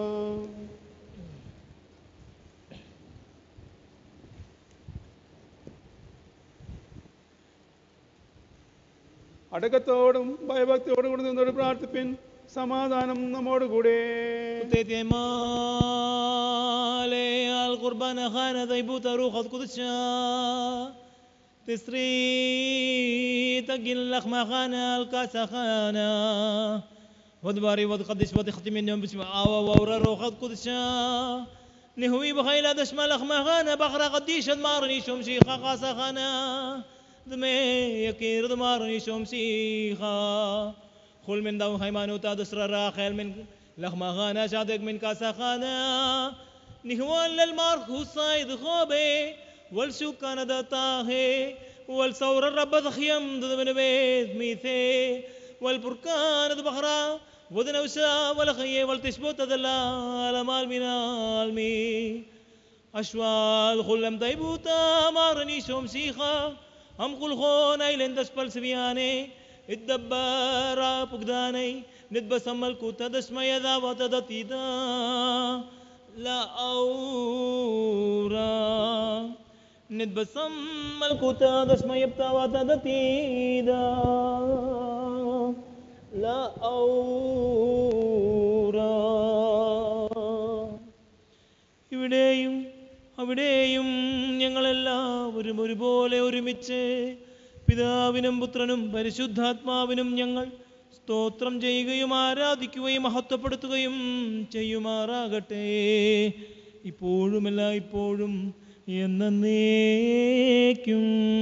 അടക്കത്തോടും ഭയഭക്തിയോടും കൂടി നിന്നോട് പ്രാർത്ഥിപ്പിൻ സമാധാനം നമ്മോടുകൂടെ وتيتي مالي القربان خانة ضيبوت روح القدس تسري تقل لك ما خانة الكاس خانة ودباري وتقدس وتختم اليوم بسم آوى وورا روح القدس نهوي بخيلة دشمى لك ما خانة بخرة قديش دمارني شوم شيخة قاسة خانة دمي يكير دمارني شوم شيخة خل من دو هيمانوتا دسر راخل من لخما غانا شادق من كاسا خانا نهوان للمارخو صايد خوبي والسكان دتاهي والثور الرب ضخيم ضد من بيت ميثي والبركان بخرا ودن وسا والخيه والتشبوت دلا على مال من المي أشوال خلم ديبوتا مارني شوم سيخا هم قل خون ايلن دسبل سبياني الدبار بقداني ندبسم الكوتا دسم يذا وتدتيدا لا أورا ندبسم الكوتا دسم يبتا وتدتيدا لا أورا ഇവിടെയും അവിടെയും ഞങ്ങളെല്ലാവരും ഒരുപോലെ ഒരുമിച്ച് പിതാവിനും പുത്രനും പരിശുദ്ധാത്മാവിനും ഞങ്ങൾ സ്തോത്രം ചെയ്യുകയും ആരാധിക്കുകയും മഹത്വപ്പെടുത്തുകയും ചെയ്യുമാറാകട്ടെ ഇപ്പോഴുമല്ല ഇപ്പോഴും എന്നേക്കും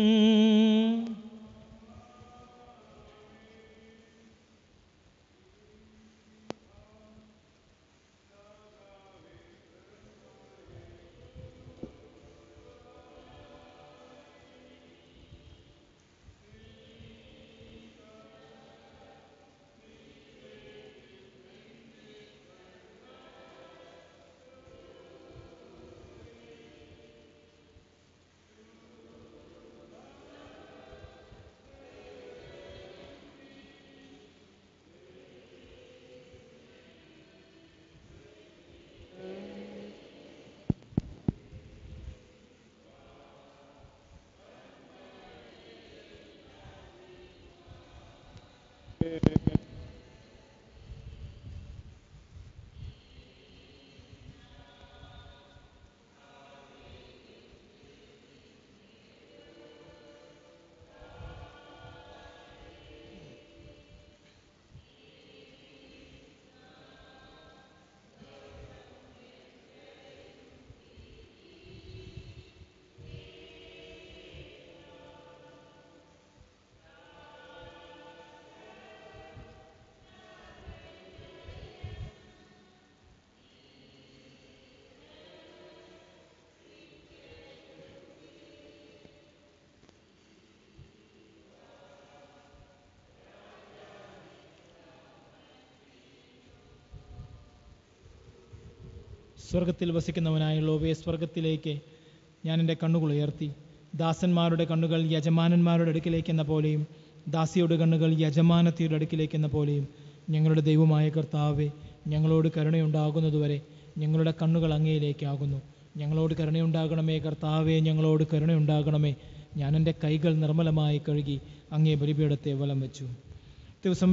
സ്വർഗത്തിൽ വസിക്കുന്നവനായുള്ളവയെ സ്വർഗത്തിലേക്ക് ഞാൻ എൻ്റെ കണ്ണുകൾ ഉയർത്തി ദാസന്മാരുടെ കണ്ണുകൾ യജമാനന്മാരുടെ അടുക്കിലേക്ക് എന്ന പോലെയും ദാസിയുടെ കണ്ണുകൾ യജമാനത്തിയുടെ അടുക്കിലേക്ക് എന്ന പോലെയും ഞങ്ങളുടെ ദൈവമായ കർത്താവെ ഞങ്ങളോട് കരുണയുണ്ടാകുന്നതുവരെ ഞങ്ങളുടെ കണ്ണുകൾ അങ്ങയിലേക്കാകുന്നു ഞങ്ങളോട് കരുണയുണ്ടാകണമേ കർത്താവെ ഞങ്ങളോട് കരുണയുണ്ടാകണമേ ഞാൻ എൻ്റെ കൈകൾ നിർമ്മലമായി കഴുകി അങ്ങേ ബലിപീഠത്തെ വലം വെച്ചു ദിവസം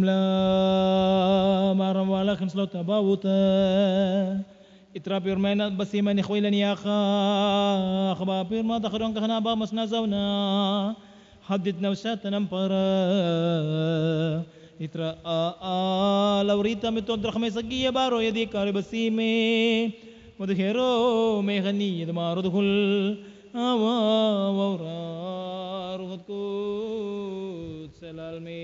മാറം വാളഖൻ സ്ലോത്ത് അബാവൂത്ത് ഇത്ര പിർമേന ബസീമൻ ഇഖ്വൈലൻ യാ അഖബാ പിർമ ദഖറുൻ കഹന ബാ മസ്ന സൗന حدد نوساتنا مبارا ഇത്ര ലൗറീത്ത മിത്തോദ്ര ഖമൈസഗിയ ബാറോ യദി കാറി ബസീമേ മദ്ഹേറോ മേഹനി യത് മാറുദുൽ ആവാ വൗറാ റുഹത് സലാൽമേ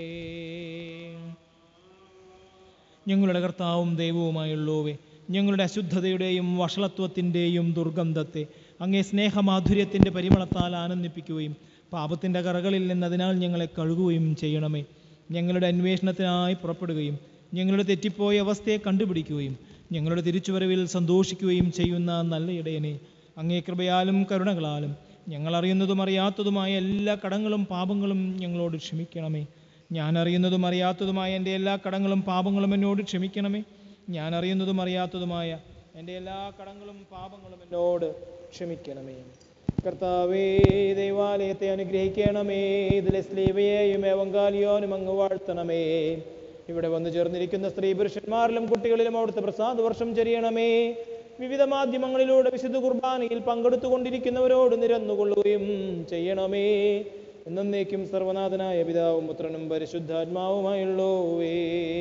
ഞങ്ങളുടെ കർത്താവും ദൈവവുമായുള്ളവേ ഞങ്ങളുടെ അശുദ്ധതയുടെയും വഷളത്വത്തിൻ്റെയും ദുർഗന്ധത്തെ അങ്ങേ സ്നേഹമാധുര്യത്തിൻ്റെ പരിമളത്താൽ ആനന്ദിപ്പിക്കുകയും പാപത്തിൻ്റെ കറകളിൽ നിന്നതിനാൽ ഞങ്ങളെ കഴുകുകയും ചെയ്യണമേ ഞങ്ങളുടെ അന്വേഷണത്തിനായി പുറപ്പെടുകയും ഞങ്ങളുടെ തെറ്റിപ്പോയ അവസ്ഥയെ കണ്ടുപിടിക്കുകയും ഞങ്ങളുടെ തിരിച്ചുവരവിൽ സന്തോഷിക്കുകയും ചെയ്യുന്ന നല്ല ഇടയനെ അങ്ങേ കൃപയാലും കരുണകളാലും ഞങ്ങൾ അറിയുന്നതും അറിയാത്തതുമായ എല്ലാ കടങ്ങളും പാപങ്ങളും ഞങ്ങളോട് ക്ഷമിക്കണമേ ഞാൻ അറിയുന്നതും അറിയാത്തതുമായ എൻ്റെ എല്ലാ കടങ്ങളും പാപങ്ങളും എന്നോട് ക്ഷമിക്കണമേ ഞാൻ അറിയുന്നതും അറിയാത്തതുമായ എൻ്റെ എല്ലാ കടങ്ങളും പാപങ്ങളും എന്നോട് ക്ഷമിക്കണമേ കർത്താവേ ദൈവാലയത്തെ അനുഗ്രഹിക്കണമേ ഇതിലെ സ്ലീവയെയും ഏവങ്കാലിയോനും അങ്ങ് വാഴ്ത്തണമേ ഇവിടെ വന്നു ചേർന്നിരിക്കുന്ന സ്ത്രീ പുരുഷന്മാരിലും കുട്ടികളിലും അവിടുത്തെ പ്രസാദ വർഷം ചൊരിയണമേ വിവിധ മാധ്യമങ്ങളിലൂടെ വിശുദ്ധ കുർബാനയിൽ പങ്കെടുത്തുകൊണ്ടിരിക്കുന്നവരോട് നിരന്നുകൊള്ളുകയും ചെയ്യണമേ എന്നേക്കും സർവനാഥനായ പിതാവും പുത്രനും പരിശുദ്ധാത്മാവുമായുള്ളോവേ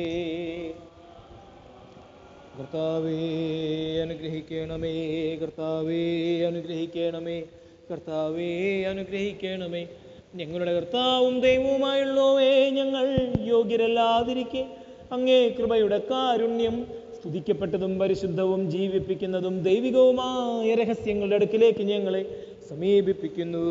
കർത്താവേ അനുഗ്രഹിക്കണമേ കർത്താവേ അനുഗ്രഹിക്കണമേ കർത്താവേ അനുഗ്രഹിക്കണമേ ഞങ്ങളുടെ കർത്താവും ദൈവവുമായുള്ളവേ ഞങ്ങൾ യോഗ്യരല്ലാതിരിക്കെ അങ്ങേ കൃപയുടെ കാരുണ്യം സ്തുതിക്കപ്പെട്ടതും പരിശുദ്ധവും ജീവിപ്പിക്കുന്നതും ദൈവികവുമായ രഹസ്യങ്ങളുടെ അടുക്കിലേക്ക് ഞങ്ങളെ സമീപിപ്പിക്കുന്നു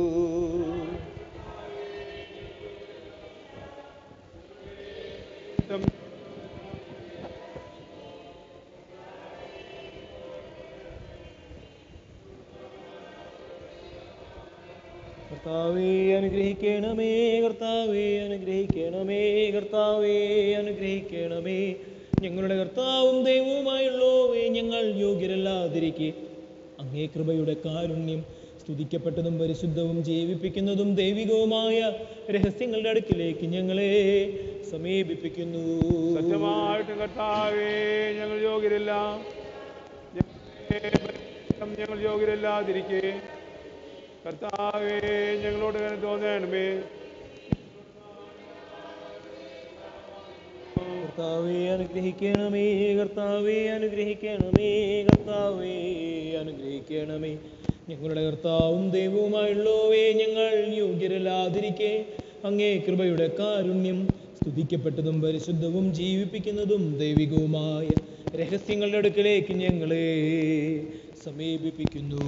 കർത്താവേ അനുഗ്രഹിക്കണമേ കർത്താവേ അനുഗ്രഹിക്കണമേ കർത്താവേ അനുഗ്രഹിക്കണമേ ഞങ്ങളുടെ കർത്താവും ദൈവവുമായുള്ളവേ ഞങ്ങൾ യോഗ്യരല്ലാതിരിക്കെ അങ്ങേ കൃപയുടെ കാരുണ്യം സ്തുതിക്കപ്പെട്ടതും പരിശുദ്ധവും ജീവിപ്പിക്കുന്നതും ദൈവികവുമായ രഹസ്യങ്ങളുടെ അടുക്കിലേക്ക് ഞങ്ങളെ സമീപിപ്പിക്കുന്നു സത്യമായിട്ടും കർത്താവേ ഞങ്ങൾ യോഗ്യരല്ല ഞങ്ങളെ ഞങ്ങൾ യോഗ്യരല്ലാതിരിക്കെ കർത്താവേ ഞങ്ങളോട് കരുണ തോന്നണമേ കർത്താവേ അനുഗ്രഹിക്കണമേ കർത്താവേ അനുഗ്രഹിക്കണമേ കർത്താവേ അനുഗ്രഹിക്കണമേ ഞങ്ങളുടെ കർത്താവും ദൈവവുമായുള്ളവേ ഞങ്ങൾ യോഗ്യരല്ലാതിരിക്കെ അങ്ങേ കൃപയുടെ കാരുണ്യം സ്തുതിക്കപ്പെട്ടതും പരിശുദ്ധവും ജീവിപ്പിക്കുന്നതും ദൈവികവുമായ രഹസ്യങ്ങളുടെ അടുക്കലേക്ക് ഞങ്ങളെ സമീപിപ്പിക്കുന്നു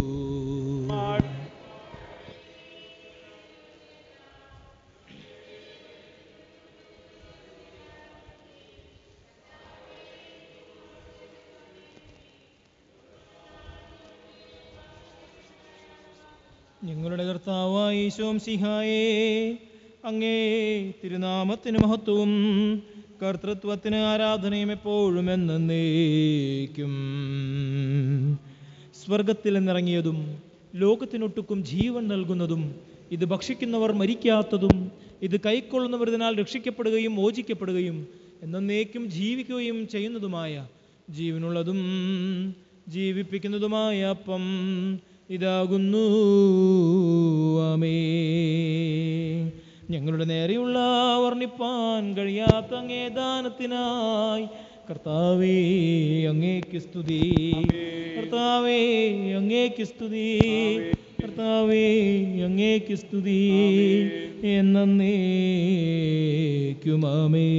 ഞങ്ങളുടെ കർത്താവായ ഈശോം സിഹായേ അങ്ങേ തിരുനാമത്തിന് മഹത്വവും കർത്തൃത്വത്തിന് ആരാധനയും എപ്പോഴും എന്നേക്കും സ്വർഗത്തിൽ നിന്നിറങ്ങിയതും ലോകത്തിനൊട്ടുക്കും ജീവൻ നൽകുന്നതും ഇത് ഭക്ഷിക്കുന്നവർ മരിക്കാത്തതും ഇത് കൈക്കൊള്ളുന്നവർ ഇതിനാൽ രക്ഷിക്കപ്പെടുകയും മോചിക്കപ്പെടുകയും എന്നേക്കും ജീവിക്കുകയും ചെയ്യുന്നതുമായ ജീവനുള്ളതും ജീവിപ്പിക്കുന്നതുമായ അപ്പം ഇതാകുന്നു ആമേ ഞങ്ങളുടെ നേരെയുള്ള വർണ്ണിപ്പാൻ കഴിയാത്ത അങ്ങേ ദാനത്തിനായി കർത്താവേ അങ്ങേക്ക് സ്തുതി കർത്താവേ അങ്ങേക്ക് സ്തുതി കർത്താവേ അങ്ങേക്ക് സ്തുതി എന്നേക്കുമാമേ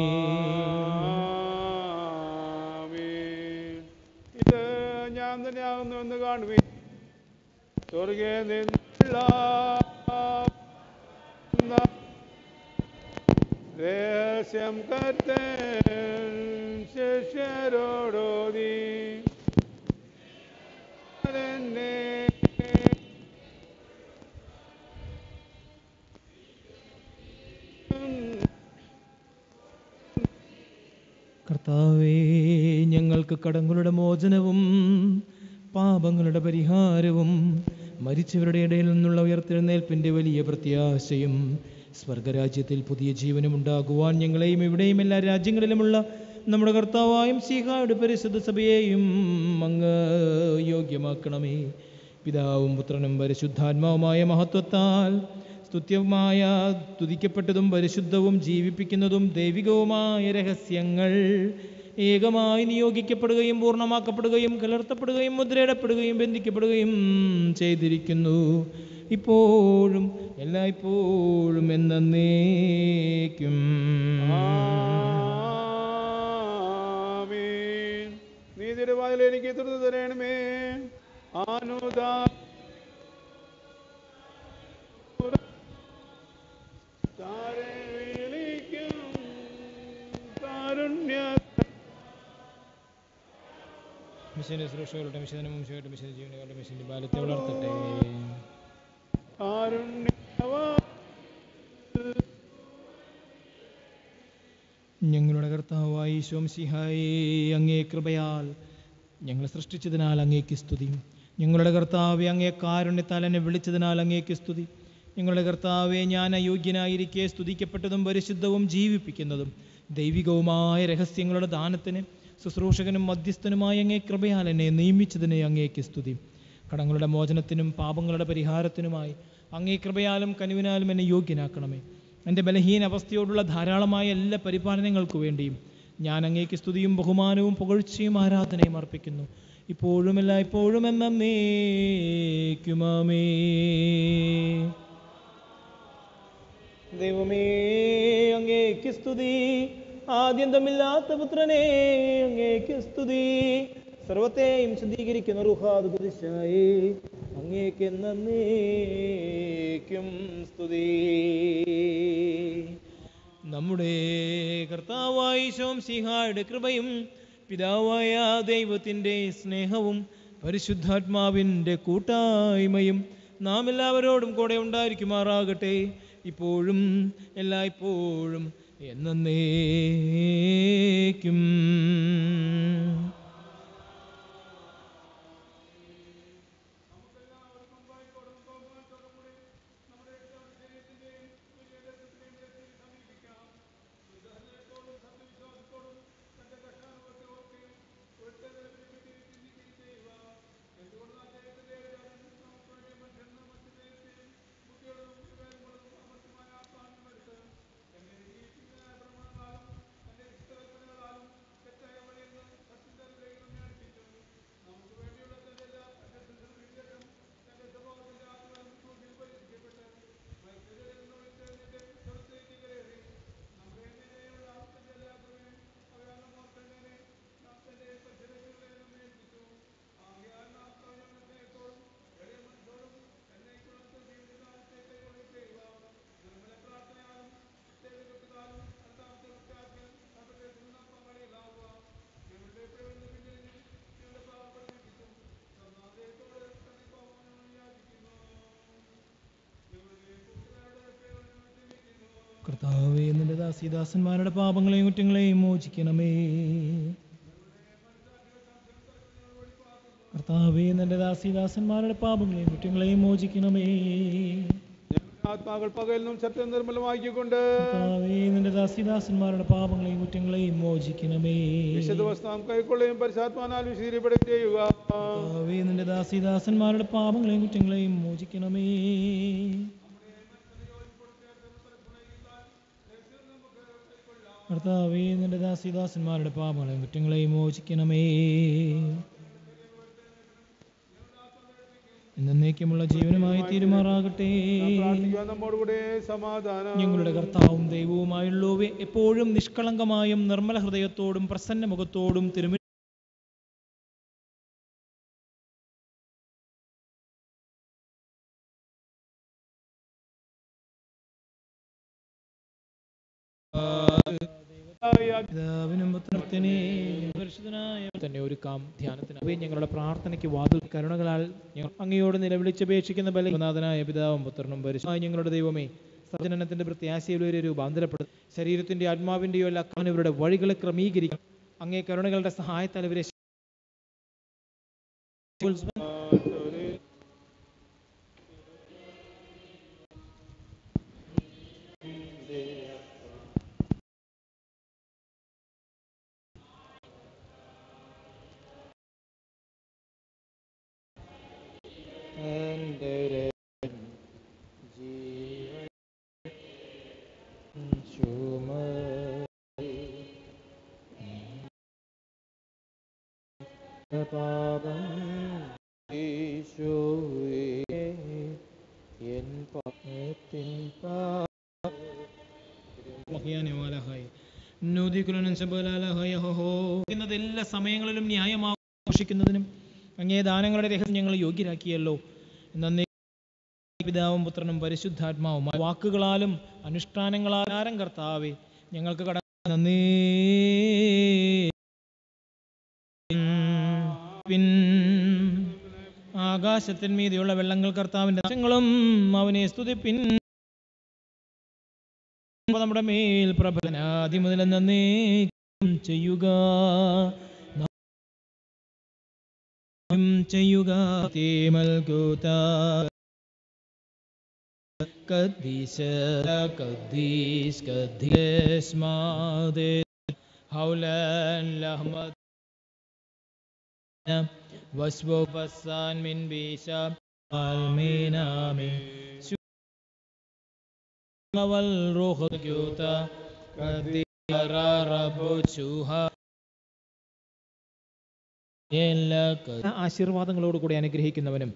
ആമേൻ. ഇത് ഞാൻ തന്നെയാകുന്നു എന്ന് കാണുവേ സ്വർഗേ നിന്നുള്ള രഹസ്യം കർത്തൻ ശിഷ്യരോടോതി അതെന്നെ കർത്താവേ ഞങ്ങൾക്ക് കടങ്ങളുടെ മോചനവും പാപങ്ങളുടെ പരിഹാരവും മരിച്ചവരുടെ ഇടയിൽ നിന്നുള്ള ഉയർത്തെഴുന്നേൽപ്പിൻ്റെ വലിയ പ്രത്യാശയും സ്വർഗരാജ്യത്തിൽ പുതിയ ജീവനും ഉണ്ടാകുവാൻ ഞങ്ങളെയും ഇവിടെയും എല്ലാ രാജ്യങ്ങളിലുമുള്ള നമ്മുടെ കർത്താവായും സീഹായുടെ പരിശുദ്ധ സഭയെയും അങ്ങ് യോഗ്യമാക്കണമേ പിതാവും പുത്രനും പരിശുദ്ധാത്മാവുമായ മഹത്വത്താൽ സ്തുത്യമായ തുതിക്കപ്പെട്ടതും പരിശുദ്ധവും ജീവിപ്പിക്കുന്നതും ദൈവികവുമായ രഹസ്യങ്ങൾ ഏകമായി നിയോഗിക്കപ്പെടുകയും പൂർണ്ണമാക്കപ്പെടുകയും കലർത്തപ്പെടുകയും മുദ്രയിടപ്പെടുകയും ബന്ധിക്കപ്പെടുകയും ചെയ്തിരിക്കുന്നു ഇപ്പോഴും എല്ലായ്പ്പോഴും എന്നേക്കും ആമേൻ നീതിയുടെ വായിൽ എനിക്ക് തുറന്നു തരണമേ ആനുദാ താരെ വിളിക്കും കാരുണ്യ മിഷന്റെ ശുശ്രൂഷകളുടെ മിഷനും മിഷയുടെ മിഷൻ ജീവനുകളുടെ മിഷന്റെ ബാലത്തെ വളർത്തട്ടെ കാരുണ്യവാ ഞങ്ങളുടെ കർത്താവായി ശോംസിഹായി അങ്ങേ കൃപയാൽ ഞങ്ങൾ സൃഷ്ടിച്ചതിനാൽ അങ്ങേക്ക് സ്തുതി ഞങ്ങളുടെ കർത്താവെ അങ്ങേ കാരുണ്യത്താൽ എന്നെ വിളിച്ചതിനാൽ അങ്ങേക്ക് സ്തുതി ഞങ്ങളുടെ കർത്താവെ ഞാൻ അയോഗ്യനായിരിക്കെ സ്തുതിക്കപ്പെട്ടതും പരിശുദ്ധവും ജീവിപ്പിക്കുന്നതും ദൈവികവുമായ രഹസ്യങ്ങളുടെ ദാനത്തിന് ശുശ്രൂഷകനും മധ്യസ്ഥനുമായ അങ്ങേ കൃപയാൽ എന്നെ നിയമിച്ചതിനെ അങ്ങേക്ക് സ്തുതി കടങ്ങളുടെ മോചനത്തിനും പാപങ്ങളുടെ പരിഹാരത്തിനുമായി അങ്ങേ കൃപയാലും കനുവിനാലും എന്നെ യോഗ്യനാക്കണമേ എൻ്റെ ബലഹീന അവസ്ഥയോടുള്ള ധാരാളമായ എല്ലാ പരിപാലനങ്ങൾക്കു വേണ്ടിയും ഞാൻ അങ്ങേക്ക് സ്തുതിയും ബഹുമാനവും പുകഴ്ചയും ആരാധനയും അർപ്പിക്കുന്നു ഇപ്പോഴും എല്ലാ ഇപ്പോഴും എന്നേക്കുമാമേ ദൈവമേ അങ്ങേക്ക് സ്തുതി ആദ്യന്തമില്ലാത്ത പുത്രനെ അങ്ങേക്ക് സ്തുതി സർവത്തെയും ശുദ്ധീകരിക്കുന്ന റുഹാദ് കുതിശായി അങ്ങേക്ക് എന്നേക്കും സ്തുതി നമ്മുടെ കർത്താവായ ശോംസിഹായുടെ കൃപയും പിതാവായ ദൈവത്തിൻ്റെ സ്നേഹവും പരിശുദ്ധാത്മാവിൻ്റെ കൂട്ടായ്മയും നാം എല്ലാവരോടും കൂടെ ഉണ്ടായിരിക്കുമാറാകട്ടെ ഇപ്പോഴും എല്ലായ്പ്പോഴും എന്നേക്കും കർത്താവേ നിന്റെ ദാസിദാസന്മാരുടെ പാപങ്ങളെയും കുറ്റങ്ങളെയും മോചിക്കണമേ കർത്താവേ നിന്റെ ദാസിദാസന്മാരുടെ പാപങ്ങളെയും കുറ്റങ്ങളെയും മോചിക്കണമേ ആത്മാക്കൾ പകയിൽ നിന്നും സത്യം നിർമ്മലമാക്കിക്കൊണ്ട് കർത്താവേ നിന്റെ ദാസിദാസന്മാരുടെ പാപങ്ങളെയും കുറ്റങ്ങളെയും മോചിക്കണമേ വിശുദ്ധ വസ്തു നാം കൈക്കൊള്ളുകയും പരിശാത്മാനാൽ വിശദീകരിപ്പെടുകയും ചെയ്യുക കർത്താവേ നിന്റെ ദാസിദാസന്മാരുടെ പാപങ്ങളെയും കുറ്റങ്ങളെയും മോചിക്കണമേ കർത്താവേ നിന്റെ ദാസിദാസന്മാരുടെ പാപങ്ങളെയും കുറ്റങ്ങളെയും മോചിക്കണമേ എന്നേക്കുമുള്ള ജീവനുമായി തീരുമാറാകട്ടെ പ്രാർത്ഥിക്കുക നമ്മോടുകൂടെ സമാധാനം ഞങ്ങളുടെ കർത്താവും ദൈവവുമായുള്ളവെ എപ്പോഴും നിഷ്കളങ്കമായും നിർമ്മല ഹൃദയത്തോടും പ്രസന്ന മുഖത്തോടും തിരുമി പിതാവിനും പുത്രത്തിനെ പരിശുദ്ധനായ തന്നെ ഒരുക്കാം ധ്യാനത്തിന് ഞങ്ങളുടെ പ്രാർത്ഥനയ്ക്ക് വാതിൽ കരുണകളാൽ ഞങ്ങൾ അങ്ങയോട് നിലവിളിച്ചപേക്ഷിക്കുന്ന ബലനാഥനായ പിതാവും പുത്രനും പരിശുദ്ധമായ ഞങ്ങളുടെ ദൈവമേ സജനനത്തിന്റെ പ്രത്യാശയിലൊരു രൂപാന്തരപ്പെടും ശരീരത്തിന്റെ ആത്മാവിന്റെയോ അല്ല ഇവരുടെ വഴികളെ ക്രമീകരിക്കും അങ്ങേ കരുണകളുടെ സഹായത്താൽ ഇവരെ എൻ്റെ ജീവൻ ചുമരി പാപം ഈശോയെ എൻ പാപത്തിൻ പാ എന്നത് എല്ലാ സമയങ്ങളിലും ന്യായമാഘോഷിക്കുന്നതിനും അങ്ങേ ദാനങ്ങളുടെ രഹസ്യം ഞങ്ങൾ യോഗ്യരാക്കിയല്ലോ നന്ദി പിതാവും പുത്രനും പരിശുദ്ധാത്മാവും വാക്കുകളാലും അനുഷ്ഠാനങ്ങളാലും കർത്താവേ ഞങ്ങൾക്ക് കട നന്ദി പിൻ ആ ആകാശത്തിന്മീതിയുള്ള വെള്ളങ്ങൾ കർത്താവിന്റെ വശങ്ങളും അവനെ സ്തുതിപ്പിൻ നമ്മുടെ മേൽ പ്രഭനാദി മുതൽ നന്നേക്കും ചെയ്യുക നാം ചെയ്യുക തേമൽകൂത്ത قديس قديس قديس ماضي حولا لحمد واسبو بسان من بيسا المين آمين والروح القيوتا قديس رب شوها എല്ലാ ആശീർവാദങ്ങളോട് കൂടി അനുഗ്രഹിക്കുന്നവനും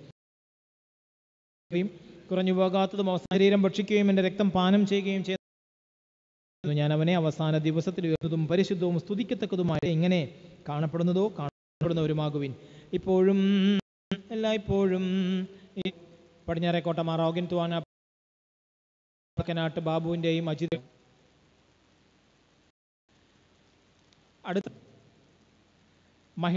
കുറഞ്ഞു പോകാത്തതും അവസാന ശരീരം ഭക്ഷിക്കുകയും എൻ്റെ രക്തം പാനം ചെയ്യുകയും ചെയ്യുന്നു ഞാൻ അവനെ അവസാന ദിവസത്തിൽ ഉയർന്നതും പരിശുദ്ധവും സ്തുതിക്കത്തക്കതുമായ എങ്ങനെ കാണപ്പെടുന്നതോ കാണപ്പെടുന്നവരുമാകുവിൻ ഇപ്പോഴും എല്ലായ്പ്പോഴും ഈ പടിഞ്ഞാറേക്കോട്ട മാറാവുകിൻ തുവാന നാട്ട് ബാബുവിൻ്റെയും അജിത് അടുത്ത മഹിള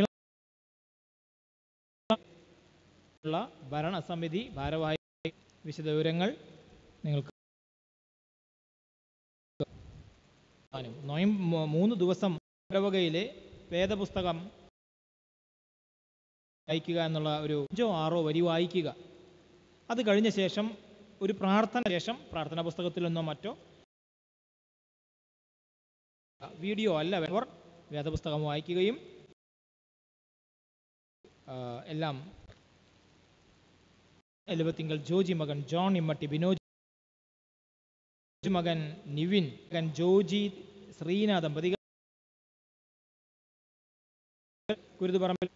ഉള്ള ഭരണസമിതി ഭാരവാഹി വിശദവിവരങ്ങൾ നിങ്ങൾക്ക് നോയം മൂന്ന് ദിവസം ഇടവകയിലെ വേദപുസ്തകം വായിക്കുക എന്നുള്ള ഒരു അഞ്ചോ ആറോ വരി വായിക്കുക അത് കഴിഞ്ഞ ശേഷം ഒരു പ്രാർത്ഥന ശേഷം പ്രാർത്ഥനാ പുസ്തകത്തിൽ നിന്നോ മറ്റോ വീഡിയോ അല്ല അവർ വേദപുസ്തകം വായിക്കുകയും എല്ലാം എലുപത്തിങ്കൽ ജോജി മകൻ ജോൺ ഇമ്മട്ടി ബിനോജ് മകൻ നിവിൻ മകൻ ജോജി ശ്രീന ദമ്പതികൾ കുരുതുപറമ്പിൽ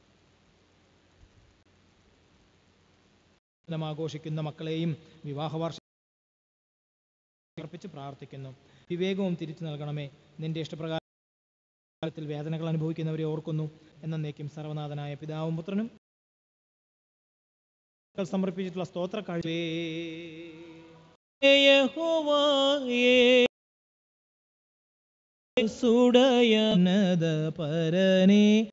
ആഘോഷിക്കുന്ന മക്കളെയും വിവാഹ വാർഷിക അർപ്പിച്ച് പ്രാർത്ഥിക്കുന്നു വിവേകവും തിരിച്ചു നൽകണമേ നിന്റെ ഇഷ്ടപ്രകാരത്തിൽ വേദനകൾ അനുഭവിക്കുന്നവരെ ഓർക്കുന്നു എന്നേക്കും സർവനാഥനായ പിതാവും പുത്രനും സമർപ്പിച്ചിട്ടുള്ള സ്തോത്ര കാഴ്ചയെ സുടയനത പരനേ